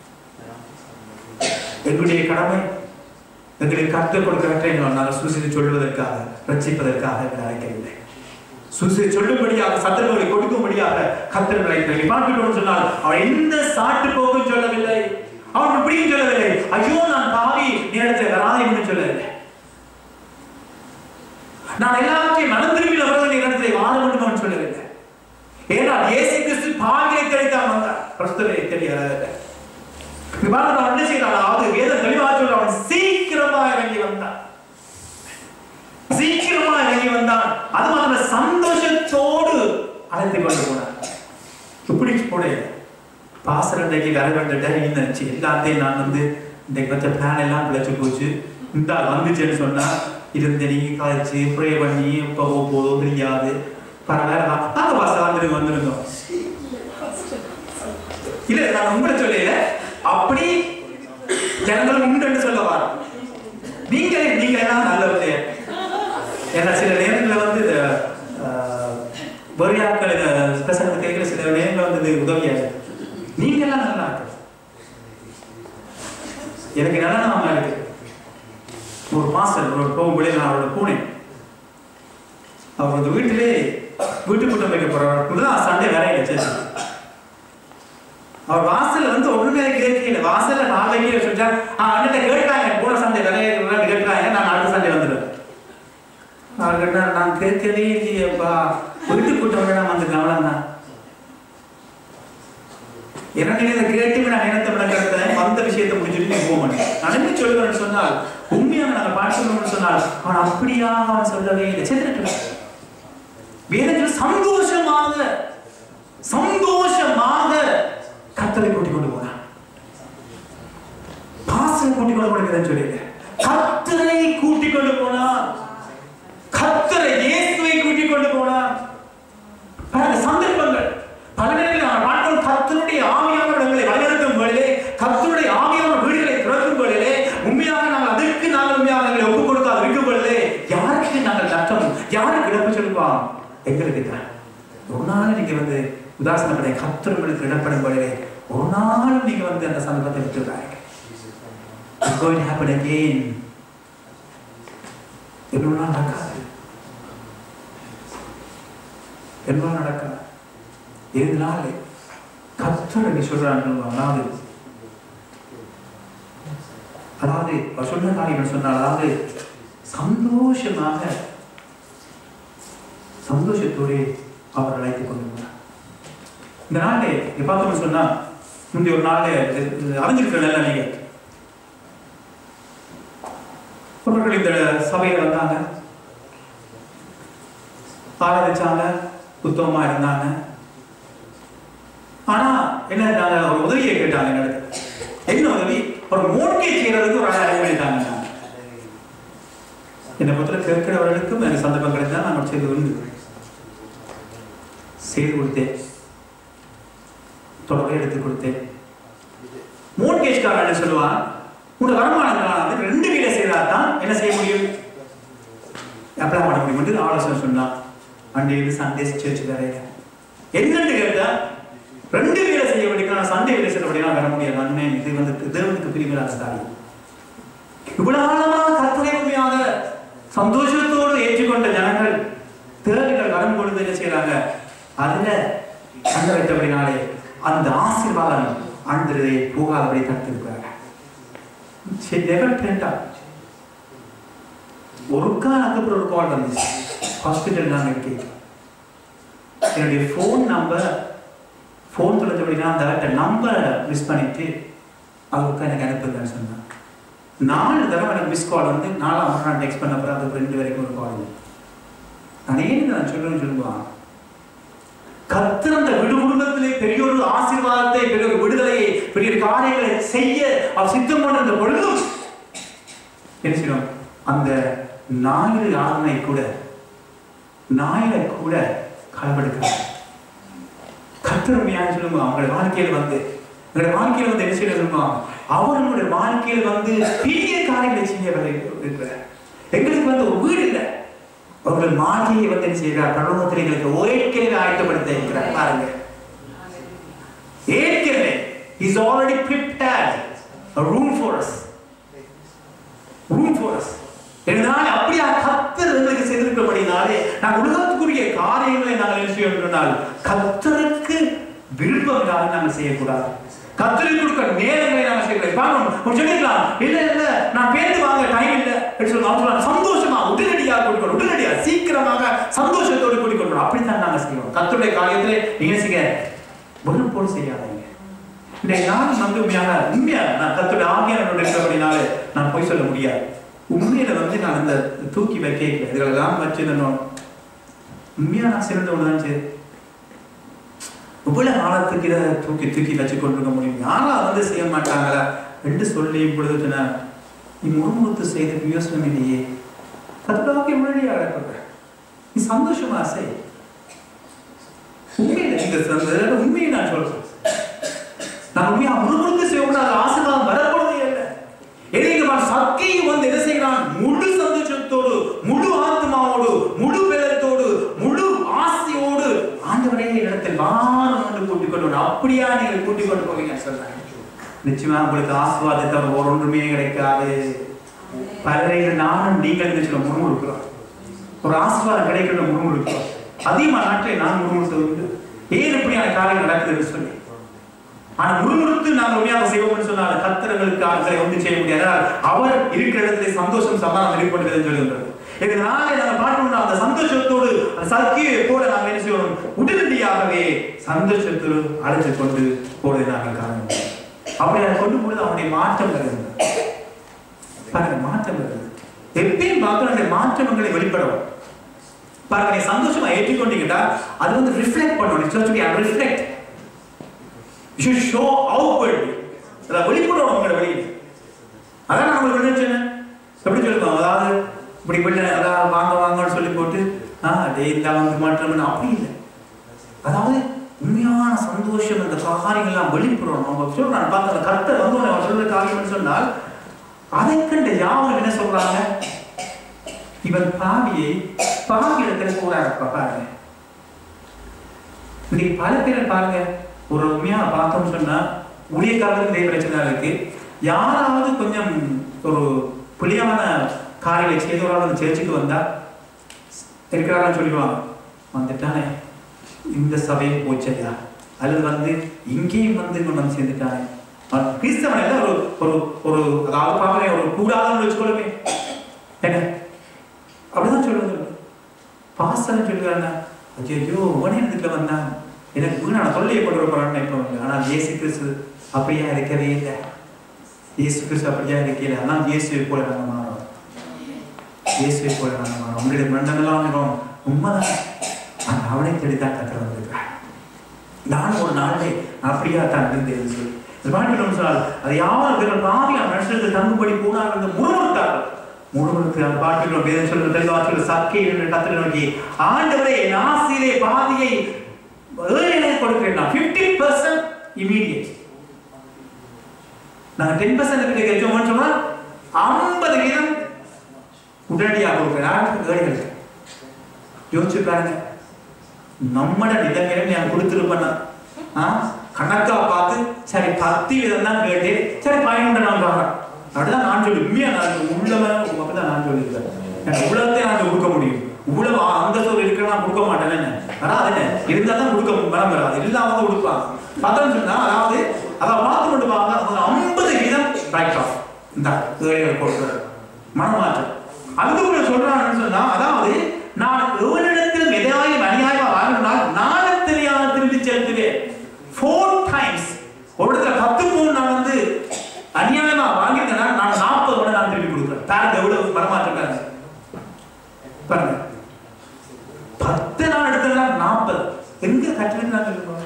எங்களுடைய கடமை எங்களுக்கு கற்றுக் கொடுக்கிறவற்றை நாங்கள் சுசித்து சொல்வதற்காக ரட்சிப்பதற்காக எங்களை அழைக்கவில்லை சுசி சொல்லும்படியாக சத்தர்களை கொடுக்கும்படியாக கத்தர் அழைக்கவில்லை பார்த்துட்டோம்னு சொன்னால் அவர் எந்த சாட்டு போக்கும் சொல்லவில்லை அவர் இப்படியும் சொல்லவில்லை ஐயோ நான் பாவி நேரத்தில் வராதே என்று சொல்லவில்லை நான் எல்லாத்தையும் மனம் திரும்பி வர வேண்டிய இடத்தை வாழ வேண்டும் அவன் சொல்லவில்லை ஏனால் இயேசு கிறிஸ்து பாவியை கிடைத்தான் வந்தார் கிறிஸ்துவை தெரியாத பாருங்க அவன் என்ன செய்யறான் அதாவது வேத தெளிவாக சொல்ற அவன் சீக்கிரமா இறங்கி வந்தான் சீக்கிரமா இறங்கி வந்தான் அது மாத்திர சந்தோஷத்தோடு அழைத்து கொண்டு போனான் இப்படி போட பாசர் இன்றைக்கு வர வேண்டிய இருந்துச்சு எல்லாத்தையும் நான் வந்து இந்த வச்ச பிளான் எல்லாம் பிழைச்சு போச்சு இந்த வந்துச்சுன்னு சொன்னா இருந்து நீங்க கழிச்சு ப்ரே பண்ணி இப்போ போதும் தெரியாது பரவாயில்ல நாங்க பாச வந்துருங்க வந்துருந்தோம் இல்ல நான் உங்களை சொல்லல அப்படி ஜனங்கள் உண்டுன்னு சொல்ல வர நீங்க நீங்க எல்லாம் நல்லவங்க ஏன்னா சில நேரங்களில் வந்து இந்த பொறியாட்கள் ஸ்பெஷல் கேட்குற சில நேரங்களில் வந்து இது உதவியாக நீங்க எல்லாம் நல்லா இருக்கு எனக்கு நல்ல இருக்கு ஒரு மாஸ்டர் ஒரு போகும்போது நான் அவரோட போனேன் அவர் வந்து வீட்டிலே வீட்டு கூட்டம் வைக்க போறாரு தான் சண்டே வேலையில சேர்த்து அவர் வாசல்ல வந்து ஒண்ணுமே கேட்கல வாசல்ல நான் வைக்கல சொல்லிட்டா அண்ணன் கேட்டாங்க போன சண்டே வேலையை கேட்கிறாங்க நான் அடுத்த சண்டே வந்துடுவேன் அவர் கேட்டார் நான் கேட்கவே இல்லையேப்பா வீட்டு கூட்டம் வேணாம் வந்து கவனம் தான் எனக்கு இதை கேட்டு நான் நினைத்த விளக்கத்தை வந்த விஷயத்தை முடிச்சுட்டு நீ போக மாட்டேன் நான் என்ன சொல்லுவேன்னு சொன்னால் உண்மையாக நாங்கள் பார்க்கணும்னு சொன்னால் அவன் அப்படியா அவன் சொல்லவே இல்லை சேர்த்துட்டு வேதத்தில் சந்தோஷமாக சந்தோஷமாக கத்தரை கூட்டிக் கொண்டு போனான் பாசம் கூட்டிக் கொண்டு போனதுன்னு சொல்லல கத்தரை கூட்டிக் கொண்டு போனான் கத்தரை இயேசுவை கூட்டிக் கொண்டு போனான் பல சந்தர்ப்பங்கள் பல நேரங்களில் நாம் பார்க்கிறோம் கத்தருடைய ஆவியான இடங்களை வழிநடத்தும் பொழுதே கத்தருடைய ஆவியான வீடுகளை திறக்கும் பொழுதே உண்மையாக நாங்கள் அதற்கு நாங்கள் உண்மையாக எங்களை ஒப்புக் கொடுக்காது இருக்கும் பொழுதே யாருக்கு நாங்கள் நஷ்டம் யாருக்கு இழப்பு சொல்லுவான் எங்களுக்கு தான் ஒரு நாள் நீங்க வந்து உதாசனப்பட கத்தர் உங்களுக்கு இடப்படும் பொழுதே ஒரு நாள் நீங்க வந்து அந்த சந்தர்ப்பத்தை விட்டுறாங்க It's going to happen again. எவ்வளவு நாள் நடக்காது எவ்வளவு நடக்காது இதனால கத்தர் என்று சொல்றாங்க அதாவது அதாவது அவர் சொன்ன காரியம் சொன்னால் அதாவது சந்தோஷமாக சந்தோஷத்தோடு அவர் அழைத்துக் கொண்டு போனார் இந்த நாளே இங்க பார்த்தோம்னு சொன்னா முந்தைய ஒரு நாள் அறிஞ்சிருக்கிறேன் நீங்க அவர்கள் இந்த சபையில வந்தாங்க ஆராதிச்சாங்க புத்தகமா இருந்தாங்க ஆனா என்ன நாங்க ஒரு உதவியை கேட்டாங்க எங்களுக்கு என்ன உதவி ஒரு மோட்கேஜ் செய்யறதுக்கு ஒரு ஆள் அறிவிட்டாங்க என்னை பத்திர கேட்கிறவர்களுக்கும் எனக்கு சந்தர்ப்பம் கிடைத்தா நான் செய்து உண்டு செய்து கொடுத்தேன் தொடர்பை எடுத்து கொடுத்தேன் மோட்கேஜ்காரன் சொல்லுவான் உங்களோட வருமானங்களானது ரெண்டு வீட செய்தால் தான் என்ன செய்ய முடியும் அப்ளை பண்ண முடியும் என்று ஆலோசனை சொன்னான் மண்டே சண்டே சர்ச் வரையில என்னன்னு கேட்டா ரெண்டு வேலை செய்ய வேண்டிய சண்டே வேலை செய்யறபடியெல்லாம் வர முடியாது அண்ணன் இது வந்து தேவனுக்கு பிரிவிலாத காரியம் இவ்வளவு ஆழமா கற்பனை உண்மையாக சந்தோஷத்தோடு ஏற்றுக்கொண்ட ஜனங்கள் தேவைகள் வரும் பொழுது என்ன செய்யறாங்க அதுல கண்ட வைத்தபடினாலே அந்த ஆசீர்வாதம் ஆண்டதை போகாதபடி தடுத்திருக்கிறாங்க she never turned up ஒருக்கா அதுக்கப்புறம் ஒரு கால் வந்துச்சு ஹாஸ்பிட்டல் நான் இருக்கேன் என்னுடைய ஃபோன் நம்பர் ஃபோன் தொலைஞ்சபடினா அந்த நம்பரை மிஸ் பண்ணிட்டு அவருக்கு எனக்கு அனுப்புங்கன்னு சொன்னான் நாலு தடவை எனக்கு மிஸ் கால் வந்து நாலாம் முறை நான் டெக்ஸ்ட் பண்ண அப்புறம் அதுக்கு ரெண்டு வரைக்கும் ஒரு கால் நான் ஏன் நான் சொல்லணும்னு சொல்லுவான் கத்தர் அந்த விடு குடும்பத்திலே பெரிய ஒரு ஆசீர்வாதத்தை பெரிய ஒரு விடுதலையை பெரிய ஒரு காரியங்களை செய்ய அவர் சித்தம் கொண்டிருந்த பொழுதும் என்ன செய்யணும் அந்த ஞாயிறு ஆரணை கூட ஞாயிறை கூட களவெடுக்கிறார் கத்தருமையான சொல்லுங்க அவங்களுடைய வாழ்க்கையில வந்து எங்களுடைய வாழ்க்கையில வந்து என்ன செய்ய சொல்லுவாங்க அவர்களுடைய வாழ்க்கையில வந்து பெரிய காரியங்களை செய்ய இருக்கிறார் எங்களுக்கு வந்து ஒரு வீடு இல்லை அவர்கள் மாளிகையை வந்து என்ன செய்கிறார் பரலோகத்தில் எங்களுக்கு ஏற்கனவே ஆயத்தப்படுத்த இருக்கிறார் பாருங்க ஏற்கனவே is already prepared a room for us room for us இதனால அப்படியா கத்தர் எங்களுக்கு செய்திருக்கிறபடினாலே நான் உலகத்துக்குரிய காரியங்களை நாங்கள் என்ன செய்ய சொன்னால் கத்தருக்கு விருப்பம் இல்லாத நாங்கள் செய்யக்கூடாது கத்தருக்கு கொடுக்க நேரங்களை நாங்கள் செய்யக்கூடாது பாருங்க சொல்லிக்கலாம் இல்ல இல்ல நான் பேருந்து வாங்க டைம் இல்ல சொல்லலாம் சந்தோஷமா உடனடியாக கூட்டிக்கொண்டு உடனடியாக சீக்கிரமாக சந்தோஷத்தோடு கூட்டிக்கொண்டு அப்படித்தான் நாங்க செய்வோம் கத்துடைய காரியத்திலே நீங்க செய்ய வெறுப்போடு செய்யாதீங்க இன்றைய நாள் வந்து உண்மையாக உண்மையா நான் கத்துடைய ஆகியாரோட இருக்கிறபடினால நான் போய் சொல்ல முடியாது உண்மையில வந்து நான் இந்த தூக்கி வைக்க இதெல்லாம் வச்சு நான் உண்மையா நான் சிறந்தவனு தான் சரி இவ்வளவு காலத்துக்கு இதை தூக்கி தூக்கி வச்சு கொண்டிருக்க முடியும் யாரா வந்து செய்ய மாட்டாங்களா என்று சொல்லி இப்பொழுது சொன்ன நீ முறுமுறுத்து செய்த யோசனை இல்லையே கத்துடாக்கி உடனடியாக அழைப்ப நீ சந்தோஷமா செய் உண்மையில இந்த இந்த உண்மையை நான் சொல்றேன் நான் உண்மையா முறுமுறுத்து செய்யக்கூடாது ஆசீர்வாதம் வரப்படுவதே இல்லை எதிர்க்கு சக்தியை வந்து என்ன செய்கிறான் முழு சந்தோஷத்தோடு முழு ஆத்மாவோடு முழு பலத்தோடு முழு ஆசையோடு ஆண்டவரே இடத்தில் வாரம் என்று கூட்டிக் கொண்டு வந்து அப்படியா நீங்கள் கூட்டிக் கொண்டு போவீங்க சொல்றாங்க நிச்சயமா உங்களுக்கு ஆசீர்வாதத்தை ஒரு ஒன்றுமே கிடைக்காது பலரையில் நானும் நீங்கள் என்ன சொல்ல முறுமுறுக்கிறோம் ஒரு ஆசீர்வாதம் கிடைக்கிற முறுமுறுக்கிறோம் அதிகமா நாட்களை நான் முறுமுறுத்தது உண்டு ஏன் இப்படியான காரியம் நடக்குதுன்னு சொல்லி ஆனா முறுமுறுத்து நாம் உண்மையாக செய்வோம்னு சொன்னால் கத்திரங்களுக்கு ஆட்களை ஒன்று செய்ய முடியாது அவர் இருக்கிற இடத்துல சந்தோஷம் சமாதானம் வெளிப்படுகிறது சொல்லுகிறது இதனால நாங்கள் பார்க்கணும் அந்த சந்தோஷத்தோடு அந்த சக்தியை போல நாங்கள் என்ன செய்வோம் உடனடியாகவே சந்தோஷத்தோடு அழைத்து கொண்டு போவதை நாங்கள் காண அப்படி அதை கொண்டு போது அவனுடைய மாற்றம் வருகிறது பாருங்க மாற்றம் வருகிறது எப்பயும் பார்க்கணும் அந்த மாற்றங்களை வெளிப்படும் பாருங்க நீ சந்தோஷமா ஏற்றிக்கொண்டீங்கன்னா அது வந்து ரிஃப்ளெக்ட் பண்ணணும் ரிஃப்ளெக்ட் யூ ஷோ அவுட்வர்ட்லி அத வெளிப்படும் உங்களோட வெளியில அதான் நான் உங்களுக்கு என்ன சொன்னேன் எப்படி சொல்லுவோம் அதாவது இப்படி வெளில அதாவது வாங்க வாங்கன்னு சொல்லி போட்டு ஆ டே இந்த வந்து மாற்றம் அப்படி இல்லை அதாவது உண்மையான சந்தோஷம் இந்த காரியங்கள்லாம் வெளிப்படணும் அவங்க சொல்ற நான் பார்த்த அந்த கர்த்தர் வந்து அவர் சொல்ற காரியம்னு சொன்னால் அதை கண்டு யாரும் என்ன சொல்றாங்க இவன் பாவியை பாவி இடத்துல கூட பாருங்க இன்னைக்கு பல பேரை பாருங்க ஒரு உண்மையா பார்த்தோம்னு சொன்னா ஊழியக்காரர்களுக்கு இதே பிரச்சனை இருக்கு யாராவது கொஞ்சம் ஒரு புளியமான காரியங்களை செய்தவரால் சேர்ச்சுக்கு வந்தா இருக்கிறாங்கன்னு சொல்லிடுவாங்க வந்துட்டானே இந்த சபையை போச்சையா அல்லது வந்து இங்கேயும் வந்து இவன் வந்து சேர்ந்துட்டானே அவன் கிறிஸ்தவன் இல்ல ஒரு ஒரு ஒரு அதாவது பாருங்க ஒரு கூடாதன்னு வச்சுக்கொள்ளுமே என்ன அப்படிதான் சொல்லுங்க பாஸ்டர்னு சொல்லுறாங்க ஐயோ உடனே இடத்துல வந்தான் எனக்கு வீணான தொல்லையை கொண்டு போறான்னு நினைப்போம் ஆனால் இயேசு கிறிஸ்து அப்படியா இருக்கவே இல்லை இயேசு கிறிஸ்து அப்படியா இருக்கல அதான் இயேசுவை போல நாங்கள் மாறோம் இயேசுவை போல நாங்கள் மாறோம் உங்களுடைய மண்டங்கள்லாம் இருக்கும் உண்மைதான் அந்த அவனை தேடித்தான் கற்று வந்திருக்கிறார் நான் ஒரு நாளே அப்படியா தான் இருந்தேன் சொல்லி பாட்டிலும் சொன்னால் அது யாரும் பிறர் பாவியா மனுஷனுக்கு தங்குபடி போனார் என்று முழுமுறுத்தார்கள் முழுமுறுத்து அந்த பாட்டிலும் வேதம் சொல்ற தெளிவாற்றல் சக்கை என்று கத்திர நோக்கி ஆண்டவரே என் ஆசிலே பாதியை ஏழை கொடுக்கிறேன் ஃபிஃப்டி பர்சன்ட் இமீடியட் நாங்க டென் பர்சன்ட் கிட்ட கேட்டோம்னு சொன்னா ஐம்பது வீதம் உடனடியாக கொடுக்கிறேன் ஏழைகளுக்கு யோசிச்சு பாருங்க நம்மட நிலைமையில நான் கொடுத்துருப்பேன் ஆ கணக்கா பார்த்து சரி பத்து வீதம் தான் கேட்டேன் சரி பதினொன்று நான் சொல்றேன் அப்படிதான் நான் சொல்லி உண்மையா நான் உள்ளவன் அப்படிதான் நான் சொல்லியிருக்கேன் எனக்கு உலகத்தை நான் கொடுக்க முடியும் இவ்வளவு அந்த சொல் இருக்கிற நான் கொடுக்க மாட்டேன் என்ன ஆனா அது என்ன இருந்தா தான் கொடுக்க மனம் வராது இல்லாம தான் கொடுப்பாங்க பார்த்தோம்னு சொன்னா அதாவது அதை பார்த்து கொண்டு வாங்க ஐம்பது வீதம் ரைட் ஆஃப் இந்த ஏழைகள் கொடுக்குறது மனமாற்றம் அதுக்கு சொல்றான்னு சொன்னா அதாவது நான் எவனிடத்தில் எதையாயும் அநியாயமா வாங்கினால் நானும் தெரியாம திரும்பி செலுத்துவேன் ஃபோர் டைம்ஸ் ஒரு இடத்துல பத்து பவுன் நான் வந்து அநியாயமா வாங்கிட்டேன்னா நான் நாற்பது மணி நான் திரும்பி கொடுக்குறேன் பாருங்க எவ்வளவு மரமாற்றம் பாருங்க பத்து நாள் எடுத்தா நாற்பது எங்க கட்டிருக்கிறாங்க சொல்லுங்க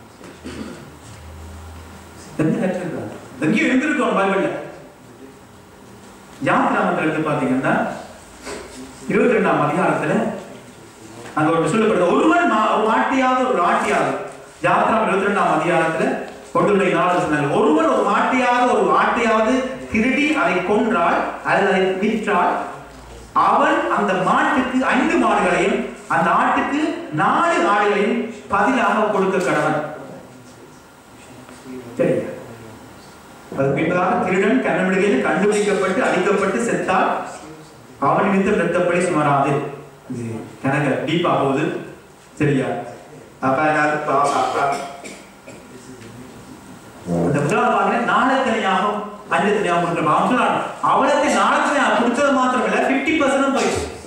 எங்க கட்டிருக்கிறாங்க எங்கேயும் இருந்திருக்கோம் பைபிள்ல யாத்திராமத்தில் எடுத்து பாத்தீங்கன்னா இருபத்தி ரெண்டாம் அதிகாரத்துல அங்க ஒரு சொல்லப்படுது ஒருவன் மா- ஒரு மாட்டியாவது ஒரு ஆட்டியாவது யாத்திராம் இருபத்தி ரெண்டாம் அதிகாரத்துல கொண்டுள்ள நாலு சொன்னாங்க ஒருவன் ஒரு மாட்டியாவது ஒரு ஆட்டியாவது திருடி அதை கொன்றால் அல்லது அதை விற்றால் அவன் அந்த மாட்டுக்கு ஐந்து மாடுகளையும் அந்த ஆட்டுக்கு நாலு ஆடுகளையும் பதிலாக கொடுக்க கடவன் சரியா அதுக்கு பின்பதாக திருடன் கண்ணமிடுகையில் கண்டுபிடிக்கப்பட்டு அழிக்கப்பட்டு செத்தால் அவன் நிமித்தம் ரத்தப்படி சுமராது இது கணக்கு டீப்பா போகுது சரியா அப்ப அது பா- பா- பா- அந்த முதலாவது பாருங்க நாளத்தனையாகவும் அஞ்சத்தனையாகவும் கொடுக்கிற அவன் சொன்னான் அவளுக்கு நாளத்தனையாக கொடுத்தது மாத்திரம் இல்ல பிப்டி பர்சன்ட் போயிடுச்சு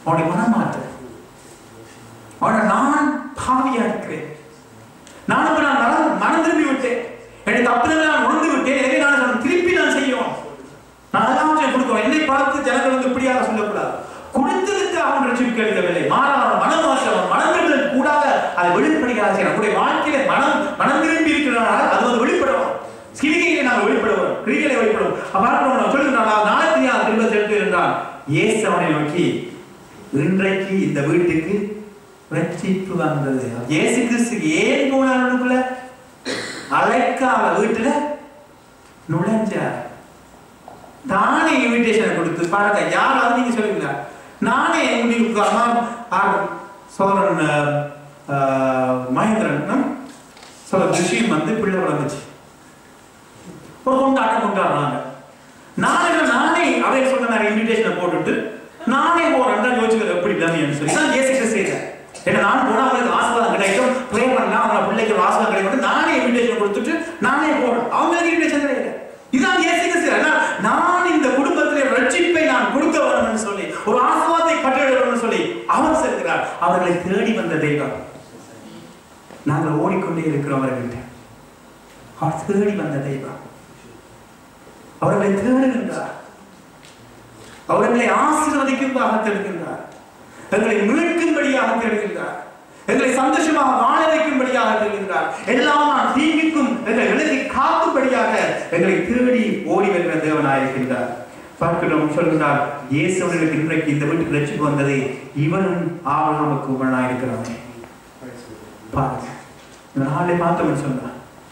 அவனுடைய மனமாற்ற அவனை நான் பாவியா இருக்கிறேன் நான் இப்ப நான் மனம் மனம் திரும்பி விட்டேன் என்னுடைய தப்புதல் நான் உணர்ந்து விட்டேன் எனவே நான் அதை திருப்பி நான் செய்யும் நான் எல்லாவற்றையும் கொடுக்கிறோம் என்னை பார்த்து ஜனங்கள் வந்து இப்படியாக சொல்லக்கூடாது கொடுத்ததுக்கு அவன் ரட்சிப்பு எழுதவில்லை மாறாக அவன் மனம் மாற்ற அவன் மனம் திரும்புதல் கூடாத அதை வெளிப்படையாக செய்யணும் நம்முடைய வாழ்க்கையில மனம் மனம் திரும்பி இருக்கிறனால அது வந்து வெளிப்படும் சிலிகையிலே நாங்கள் வெளிப்படுவோம் கிரிகளை வெளிப்படுவோம் அப்பாற்போம் நான் சொல்லுகிறான் நாளைக்கு நீ திரும்ப சென்று இருந்தான் இயேசு அவனை நோக்கி இன்றைக்கு இந்த வீட்டுக்கு ரட்சிப்பு வந்தது இயேசு கிறிஸ்து ஏன் போனாருக்குள்ள அழைக்காம வீட்டுல நுழைஞ்சார் தானே இன்விடேஷன் கொடுத்து பாருங்க யாராவது நீங்க சொல்லுவீங்களா நானே உங்களுக்கு அம்மா ஆ, சோழன் அஹ், அஹ், மகேந்திரன் சொல்ல விஷயம் வந்து பிள்ளை வளர்ந்துச்சு ஒரு கொண்டாட்டம் கொண்டாடுறாங்க நானே நானே அவை சொன்ன இன்விடேஷனை போட்டுட்டு நானே போறேன் தான் யோசிக்கிறது எப்படி இல்லைன்னு சொல்லி நான் ஏசிக்க செய்யறேன் ஏன்னா நான் போனா அவங்களுக்கு ஆசீர்வாதம் கிடைக்கும் ப்ரே பண்ணலாம் அவங்க பிள்ளைக்கு ஒரு ஆசீர்வாதம் கிடைக்கும் நானே இன்விடேஷன் கொடுத்துட்டு நானே போறேன் அவங்களுக்கு இன்விடேஷன் கிடையாது இதான் ஏசிக்க செய்யறேன் நான் இந்த குடும்பத்திலே ரட்சிப்பை நான் கொடுக்க வேணும்னு சொல்லி ஒரு ஆசீர்வாதத்தை கட்டிட வேணும்னு சொல்லி அவர் செல்கிறார் அவர்களை தேடி வந்த தெய்வம் நாங்கள் ஓடிக்கொண்டே இருக்கிறோம் அவர்கள்ட்ட அவர் தேடி வந்த தெய்வம் அவர்களை தேடுகின்றார் அவர்களை ஆசீர்வதிக்கும்படியாக தேடுகின்றார் எங்களை மீட்கும்படியாக தேடுகின்றார் எங்களை சந்தோஷமாக வாழ வைக்கும்படியாக தேடுகின்றார் எல்லாம் நான் தீங்கிக்கும் எங்களை விலகி காக்கும்படியாக எங்களை தேடி ஓடி வருகிற தேவனாயிருக்கின்றார் பார்க்கிறோம் சொல்கிறார் இயேசு அவர்களுக்கு இன்றைக்கு இந்த வீட்டுக்கு ரட்சிப்பு வந்தது இவனும் ஆவலாமுக்கு உடனாயிருக்கிறானே பாருங்க இந்த நாளை பார்த்தவன் சொன்னான்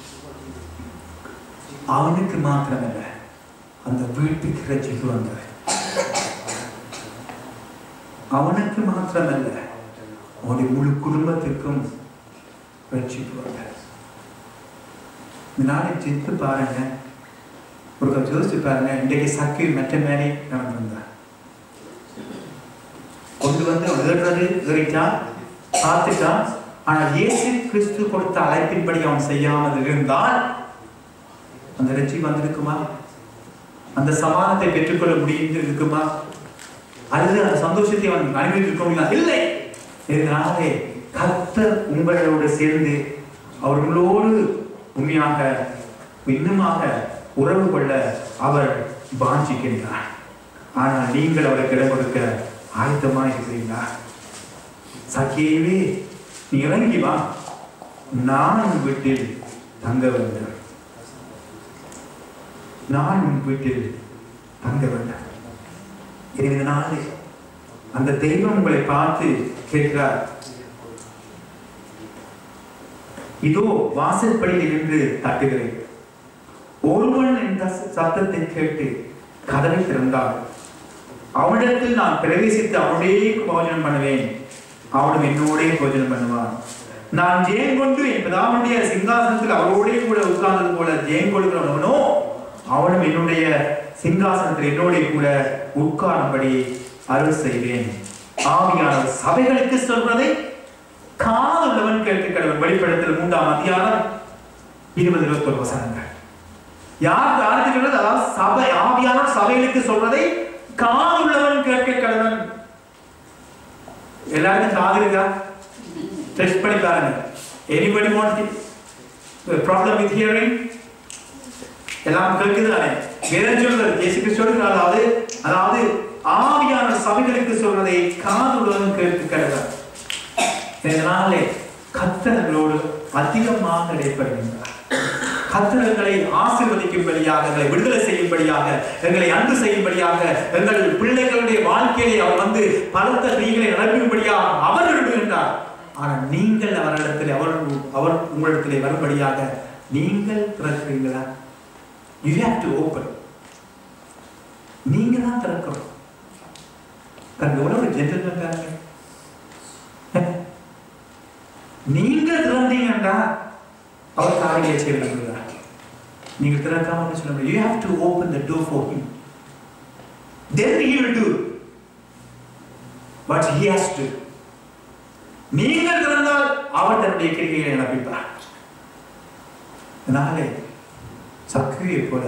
அவனுக்கு மாத்திரமல்ல அந்த வீட்டுக்கு ரட்சிப்பு வந்தது அவனுக்கு மாத்திரமல்ல அவனுடைய முழு குடும்பத்திற்கும் ரட்சிப்பு வந்தது இந்த நாளை சித்து பாருங்க ஒரு கொஞ்சம் யோசிச்சு பாருங்க இன்றைக்கு சக்கி மெட்ட மேலே நடந்திருந்தார் கொண்டு வந்து அவன் ஏறுறது ஏறிட்டான் பார்த்துட்டான் ஆனால் இயேசு கிறிஸ்து கொடுத்த அழைப்பின்படி அவன் செய்யாமல் இருந்தால் அந்த ரட்சி வந்திருக்குமா அந்த சமானத்தை பெற்றுக்கொள்ள முடியும் இருக்குமா அல்லது அந்த சந்தோஷத்தை அவன் அனுபவிக்க முடியுமா இல்லை இதனாலே கர்த்தர் உங்களோடு சேர்ந்து அவர்களோடு உண்மையாக இன்னுமாக உறவு கொள்ள அவர் வாஞ்சிக்கின்றார் ஆனால் நீங்கள் அவருக்கு இடம் கொடுக்க ஆயத்தமா இருக்கிறீங்களா சக்கியவே நீ இறங்கி வா நான் உன் வீட்டில் தங்க வேண்டும் நான் உன் வீட்டில் தங்க வேண்டும் எனவே இந்த நாளே அந்த தெய்வம் உங்களை பார்த்து கேட்கிறார் இதோ வாசற்படியில் நின்று தட்டுகிறேன் ஒருவன் இந்த சத்தத்தை கேட்டு கதவை திறந்தார் அவனிடத்தில் நான் பிரவேசித்து அவனுடைய போஜனம் பண்ணுவேன் அவனும் என்னோடே போஜனம் பண்ணுவான் நான் ஜெயம் கொண்டு என் பிதாவுடைய சிங்காசனத்தில் அவரோடே கூட உட்கார்ந்தது போல ஜெயம் கொள்கிறவனோ அவனும் என்னுடைய சிங்காசனத்தில் என்னோட கூட உட்காரும்படி அருள் செய்வேன் ஆவியானவர் சபைகளுக்கு சொல்வதை காதுள்ளவன் கேட்க கடவன் வெளிப்படத்தில் மூன்றாம் அதிகாரம் இருபது இருபத்தொரு வசனங்கள் யார் யாருக்கு சொல்றது அதாவது சபை ஆவியானவர் சபைகளுக்கு சொல்வதை காதுள்ளவன் கேட்க கடவன் எல்லாருக்கும் காது இருக்கா டெஸ்ட் பண்ணி பாருங்க anybody want problem with hearing எல்லாம் கேட்குது தானே வேதம் சொல்றது இயேசு கிறிஸ்துவோடு அதாவது அதாவது ஆவியான சபைகளுக்கு சொல்வதை காதுடன் கேட்க கடவுள் இதனாலே கத்தர்களோடு அதிகமாக இடைப்படுகின்றார் கத்தர்களை ஆசீர்வதிக்கும்படியாக எங்களை விடுதலை செய்யும்படியாக எங்களை அன்பு செய்யும்படியாக எங்கள் பிள்ளைகளுடைய வாழ்க்கையை அவர் வந்து பலத்த கிரிகளை நடக்கும்படியாக அவர் விரும்புகின்றார் ஆனால் நீங்கள் அவரிடத்தில் அவர் அவர் உங்களிடத்திலே வரும்படியாக நீங்கள் திறக்கிறீங்களா யூ ஹேவ் டு ஓப்பன் நீங்க தான் திறக்கணும் கண்டு ஒரு ஜென்டல்மேன் பாருங்க நீங்க திறந்தீங்கன்னா அவர் காரியை செய்கிறார் நீங்க திறக்காம சொல்ல முடியும் you have to open the door for him then he will do but he has to நீங்கள் திறந்தால் அவர் தன்னுடைய கிரிகைகளை நடப்பிப்பார் அதனாலே சக்கிரியை போல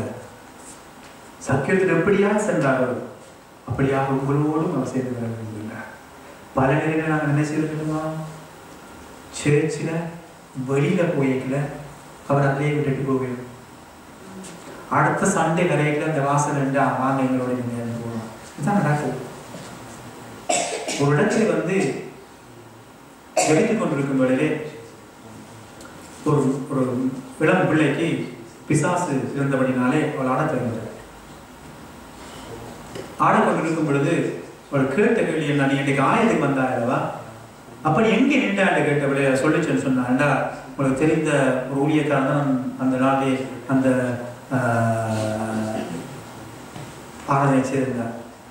சக்கியத்தில் எப்படியா சென்றாரோ அப்படியாக உங்களோடும் அவர் செய்து வர விரும்புகிறார் பல நேரங்கள் நாங்கள் என்ன செய்யணுமா சேர்ச்சில் வெளியில போயிக்கல அவர் அதிலே விட்டுட்டு போவேன் அடுத்த சண்டே வரைக்கும் அந்த வாசல் ரெண்டு வாங்க எங்களோட நீங்க போகணும் இதுதான் நடக்கும் ஒரு இடத்துல வந்து ஜெபித்துக் கொண்டிருக்கும் வேளையிலே ஒரு ஒரு இளம் பிள்ளைக்கு பிசாசு இருந்தபடினாலே அவள் ஆட தெரிந்தார் ஆடிக்கொண்டிருக்கும் பொழுது அவள் கேட்ட கேள்வி என்ன நீ இன்னைக்கு ஆயத்துக்கு வந்தாயல்லவா அப்ப நீ எங்க நின்றாண்டு கேட்டவளே சொல்லிச்சேன்னு சொன்னாண்டா உங்களுக்கு தெரிந்த ஒரு ஊழியக்காரன் தான் அந்த நாளே அந்த ஆஹ், ஆராதனை செய்திருந்தார்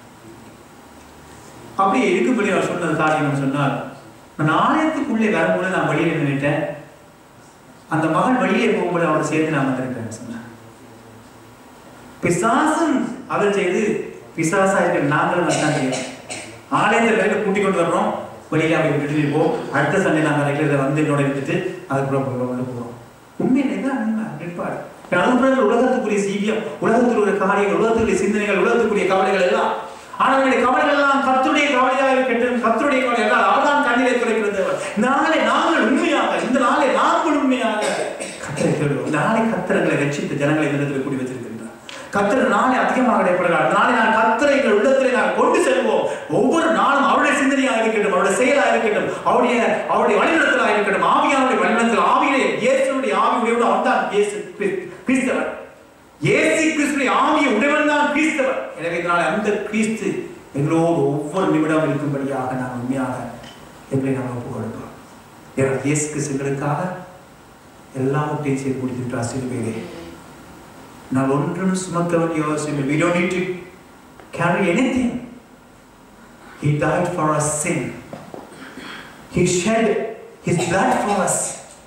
அப்படி இருக்கும்படி அவர் சொன்னது காரியம் சொன்னால் நான் ஆலயத்துக்குள்ளே வரும்போது நான் வெளியே நின்றுட்டேன் அந்த மகன் வெளியே போகும்போது அவரை சேர்ந்து நான் வந்திருக்கேன் சொன்னார் பிசாசும் அவர் செய்து பிசாசா இருக்கிற நாங்களும் தான் செய்யறோம் ஆலயத்தில் வரைக்கும் கூட்டிக் கொண்டு வர்றோம் வெளியில அப்படி விட்டுட்டு போ அடுத்த சண்டை நாங்கள் ரெகுலரை வந்து என்னோட இருந்துட்டு அதுக்கப்புறம் போகிறோம் வந்து போகிறோம் உண்மையிலே தான் உண்மை நிற்பாடு அதுக்கப்புறம் உலகத்துக்குரிய சீவியம் உலகத்துக்குரிய காரியங்கள் உலகத்துக்குரிய சிந்தனைகள் உலகத்துக்குரிய கவலைகள் எல்லாம் ஆனால் நம்முடைய கவலைகள் எல்லாம் கத்துடைய கவலையாக இருக்கட்டும் கத்துடைய கவலை எல்லாம் அவர்தான் கண்ணீரை குறைக்கிறது நாளை நாங்கள் உண்மையாக இந்த நாளை நாங்கள் உண்மையாக கத்தரை தேடுவோம் நாளை கத்தரங்களை ரட்சித்த ஜனங்களை இந்த இடத்துல கூடி வச்சிருக்கின்றார் கத்தர் நாளை அதிகமாக இடைப்படுகிறார் நாளை நான் கத்தரை எங்கள் உள்ளத்திலே நான் கொண்டு செல்வோம் ஒவ்வொரு நாளும் அவருடைய சிந்தனையாக இருக்கட்டும் அவருடைய செயலாக இருக்கட்டும் அவருடைய அவருடைய வழிநடத்தலாக இருக்கட்டும் ஆவியானுடைய வழிநடத்தல் ஆவியிலே இயேசுடைய ஆவி உடையவன் அவன் தான் இயேசு கிறிஸ்து- கிறிஸ்தவன் இயேசு கிறிஸ்துடைய ஆவிய உடையவன் தான் கிறிஸ்தவன் எனவே இதனால் அந்த கிறிஸ்து எங்களோடு ஒவ்வொரு நிமிடம் இருக்கும்படியாக நாம் உண்மையாக எங்களை நாம் ஒப்புக் கொடுப்போம் ஏன்னா இயேசு கிறிஸ்து எங்களுக்காக எல்லாவற்றையும் செய்து முடித்துட்டார் சிலுவையிலே நான் ஒன்றும் சுமக்க வேண்டிய அவசியம் இல்லை. We don't need to carry anything. He died for our sin. He shed his blood for us.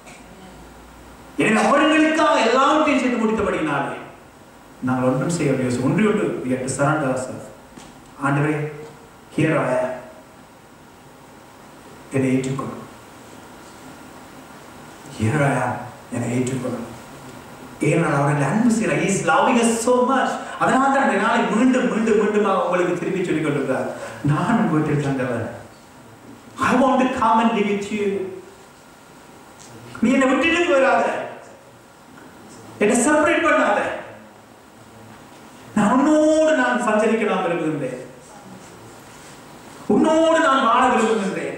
எனவே அவர்களுக்காக எல்லாவற்றையும் செய்து முடித்தபடினாலே நாங்கள் ஒன்றும் செய்ய வேண்டிய ஒன்று ஒன்று we have to surrender ourselves. ஆண்டவரே here I am. என்னை ஏற்றுக்கொள்ளும் here I am. என்னை ஏற்றுக்கொள்ளும் ஏனால் அவர்கள் அன்பு செய்கிறார் is loving us so much அதனால தான் அந்த நாளை மீண்டும் மீண்டும் மீண்டுமாக உங்களுக்கு திருப்பி சொல்லிக் கொண்டிருக்கிறார் நான் உங்கள் வீட்டில் தந்தவர் I want to come and live with you நீ என்னை விட்டுட்டு போயிடாத என்னை செப்பரேட் பண்ணாத நான் உன்னோடு நான் சஞ்சரிக்க நான் விரும்புகின்றேன் உன்னோடு நான் வாழ விரும்புகின்றேன்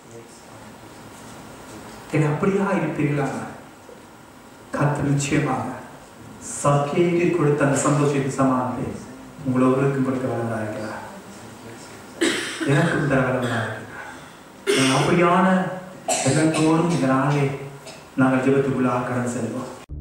என்னை அப்படியா இருப்பீர்களா கர்த்தர் நிச்சயமாக சத்தியத்தை கொடுத்த அந்த சந்தோஷத்தை சமானத்தை உங்களை ஒருவருக்கும் கொடுக்க வல்லவராக இருக்கிறார் எனக்கும் தர வல்லவராக இருக்கிறார் நான் அப்படியான எண்ணத்தோடும் இந்த நாளே நாங்கள் ஜெபத்துக்குள்ளாக கடந்து செல்வோம்